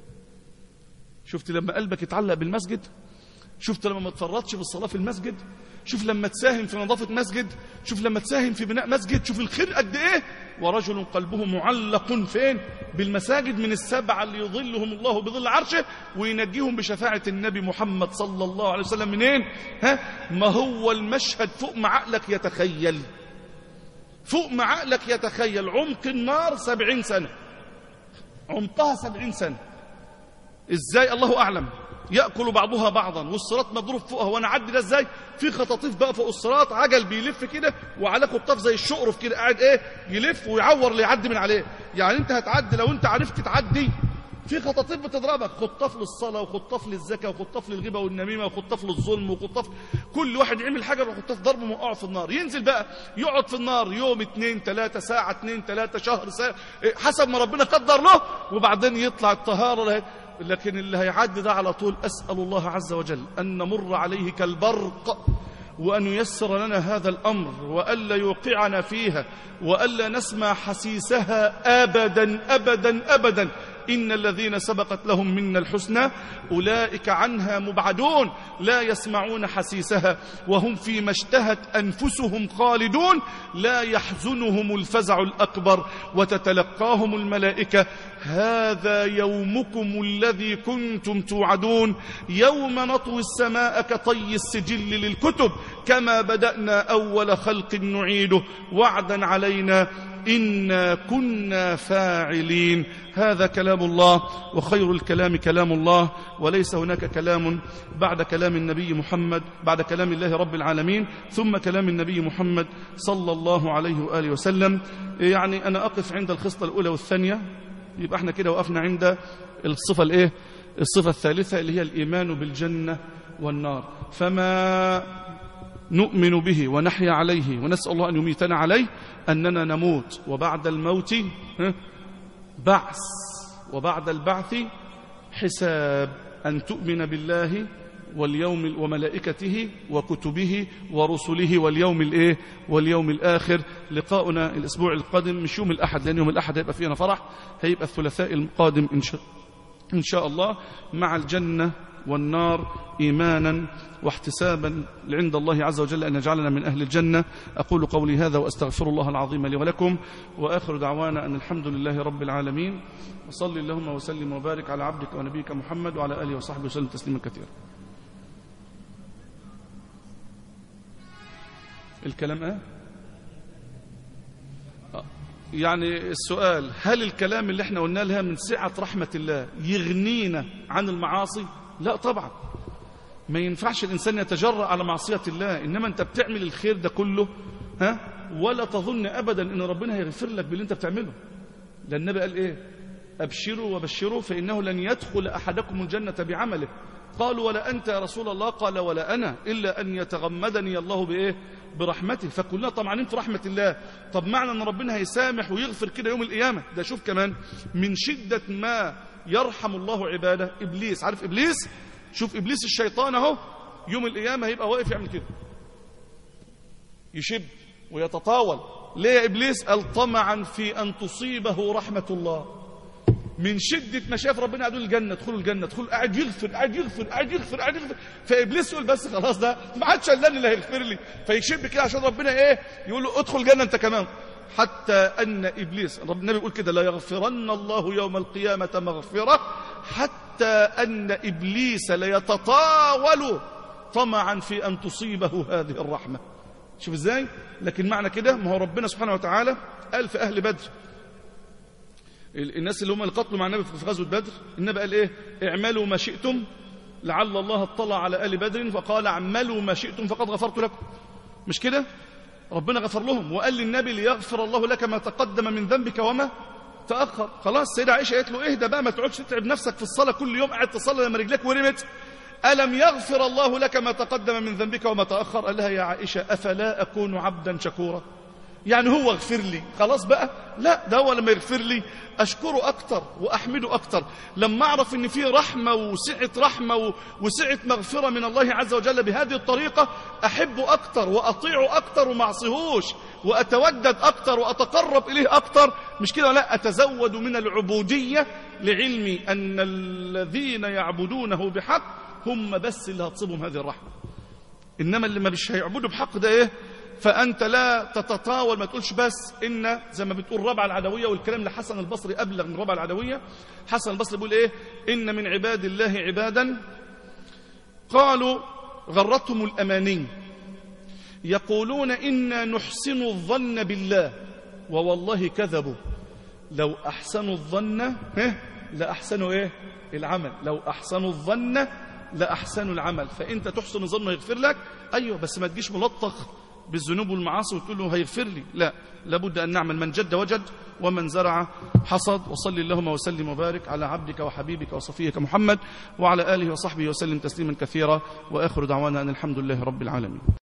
شفت لما قلبك يتعلق بالمسجد شفت لما ما تفرطش في الصلاه في المسجد شوف لما تساهم في نظافه مسجد شوف لما تساهم في بناء مسجد شوف الخير قد ايه ورجل قلبه معلق فين بالمساجد من السبعه اللي يظلهم الله بظل عرشه وينجيهم بشفاعه النبي محمد صلى الله عليه وسلم منين ها ما هو المشهد فوق ما عقلك يتخيل فوق ما عقلك يتخيل عمق النار سبعين سنه عمقها سبعين سنه ازاي الله اعلم ياكل بعضها بعضا والصراط مضروب فوقها وانا اعدي ده ازاي في خطاطيف بقى فوق الصراط عجل بيلف كده وعليه خطاف زي الشقرف كده قاعد ايه يلف ويعور اللي يعدي من عليه يعني انت هتعدي لو انت عرفت تعدي في خطاطيف بتضربك خطاف للصلاه وخطاف للزكاه وخطاف للغيبه والنميمه وخطاف للظلم وخطاف كل واحد يعمل حاجه وخطاف ضرب موقعه في النار ينزل بقى يقعد في النار يوم اتنين تلاته ساعه اتنين تلاته شهر ساعة حسب ما ربنا قدر له وبعدين يطلع الطهاره لكن اللي هيعدي ده على طول أسأل الله عز وجل أن نمر عليه كالبرق وأن ييسر لنا هذا الأمر وألا يوقعنا فيها وألا نسمع حسيسها أبدا أبدا أبدا إن الذين سبقت لهم منا الحسنى أولئك عنها مبعدون لا يسمعون حسيسها وهم فيما اشتهت أنفسهم خالدون لا يحزنهم الفزع الأكبر وتتلقاهم الملائكة هذا يومكم الذي كنتم توعدون يوم نطوي السماء كطي السجل للكتب كما بدأنا أول خلق نعيده وعدا علينا إنا كنا فاعلين هذا كلام الله وخير الكلام كلام الله وليس هناك كلام بعد كلام النبي محمد بعد كلام الله رب العالمين ثم كلام النبي محمد صلى الله عليه وآله وسلم يعني أنا أقف عند الخصلة الأولى والثانية يبقى احنا كده وقفنا عند الصفة الايه الصفة الثالثة اللي هي الإيمان بالجنة والنار فما نؤمن به ونحيا عليه ونسأل الله أن يميتنا عليه أننا نموت وبعد الموت بعث وبعد البعث حساب أن تؤمن بالله واليوم وملائكته وكتبه ورسله واليوم الايه واليوم الاخر لقاؤنا الاسبوع القادم مش يوم الاحد لان يوم الاحد هيبقى فينا فرح هيبقى الثلاثاء القادم ان شاء ان شاء الله مع الجنه والنار ايمانا واحتسابا عند الله عز وجل ان يجعلنا من اهل الجنه اقول قولي هذا واستغفر الله العظيم لي ولكم واخر دعوانا ان الحمد لله رب العالمين وصلي اللهم وسلم وبارك على عبدك ونبيك محمد وعلى اله وصحبه وسلم تسليما كثيرا الكلام ايه يعني السؤال هل الكلام اللي احنا قلنا لها من سعة رحمة الله يغنينا عن المعاصي لا طبعا ما ينفعش الإنسان يتجرأ على معصية الله إنما أنت بتعمل الخير ده كله ها ولا تظن أبدا إن ربنا هيغفر لك باللي أنت بتعمله لأن النبي قال إيه أبشروا وبشروا فإنه لن يدخل أحدكم الجنة بعمله قالوا ولا أنت يا رسول الله قال ولا أنا إلا أن يتغمدني الله بإيه برحمته فكلنا طمعانين في رحمة الله طب معنى أن ربنا هيسامح ويغفر كده يوم القيامة ده شوف كمان من شدة ما يرحم الله عباده إبليس عارف إبليس شوف إبليس الشيطان اهو يوم القيامة هيبقى واقف يعمل كده يشب ويتطاول ليه يا إبليس قال طمعا في أن تصيبه رحمة الله من شدة ما شاف ربنا قاعد الجنة ادخلوا الجنة ادخلوا قاعد يغفر قاعد يغفر قاعد يغفر قاعد يغفر فإبليس يقول بس خلاص ده ما حدش الا اللي هيغفر لي فيشب كده عشان ربنا ايه يقول له ادخل جنة انت كمان حتى أن إبليس رب النبي يقول كده لا يغفرن الله يوم القيامة مغفرة حتى أن إبليس ليتطاول طمعا في أن تصيبه هذه الرحمة شوف ازاي لكن معنى كده ما هو ربنا سبحانه وتعالى قال في أهل بدر الناس اللي هم اللي قتلوا مع النبي في غزوة بدر النبي قال ايه اعملوا ما شئتم لعل الله اطلع على آل بدر فقال اعملوا ما شئتم فقد غفرت لكم مش كده ربنا غفر لهم وقال للنبي ليغفر الله لك ما تقدم من ذنبك وما تأخر خلاص سيدة عائشة قالت له اهدى بقى ما تقعدش تتعب نفسك في الصلاة كل يوم قاعد تصلي لما رجلك ورمت ألم يغفر الله لك ما تقدم من ذنبك وما تأخر قال لها يا عائشة أفلا أكون عبدا شكورا يعني هو اغفر لي خلاص بقى لا ده هو لما يغفر لي أشكره أكتر وأحمده أكتر لما أعرف إن في رحمة وسعة رحمة وسعة مغفرة من الله عز وجل بهذه الطريقة أحبه أكتر وأطيعه أكتر وما أعصيهوش وأتودد أكتر وأتقرب إليه أكتر مش كده لا أتزود من العبودية لعلمي أن الذين يعبدونه بحق هم بس اللي هتصيبهم هذه الرحمة إنما اللي ما مش هيعبدوا بحق ده إيه فأنت لا تتطاول ما تقولش بس إن زي ما بتقول ربع العدوية والكلام لحسن البصري أبلغ من ربع العدوية حسن البصري بيقول إيه إن من عباد الله عبادا قالوا غرتهم الأماني يقولون إنا نحسن الظن بالله ووالله كذبوا لو أحسنوا الظن لأحسنوا إيه العمل لو أحسنوا الظن لأحسنوا العمل فأنت تحسن الظن يغفر لك أيوه بس ما تجيش ملطخ بالذنوب والمعاصي وتقول له هيغفر لي لا لابد أن نعمل من جد وجد ومن زرع حصد وصلي اللهم وسلم وبارك على عبدك وحبيبك وصفيك محمد وعلى آله وصحبه وسلم تسليما كثيرا وآخر دعوانا أن الحمد لله رب العالمين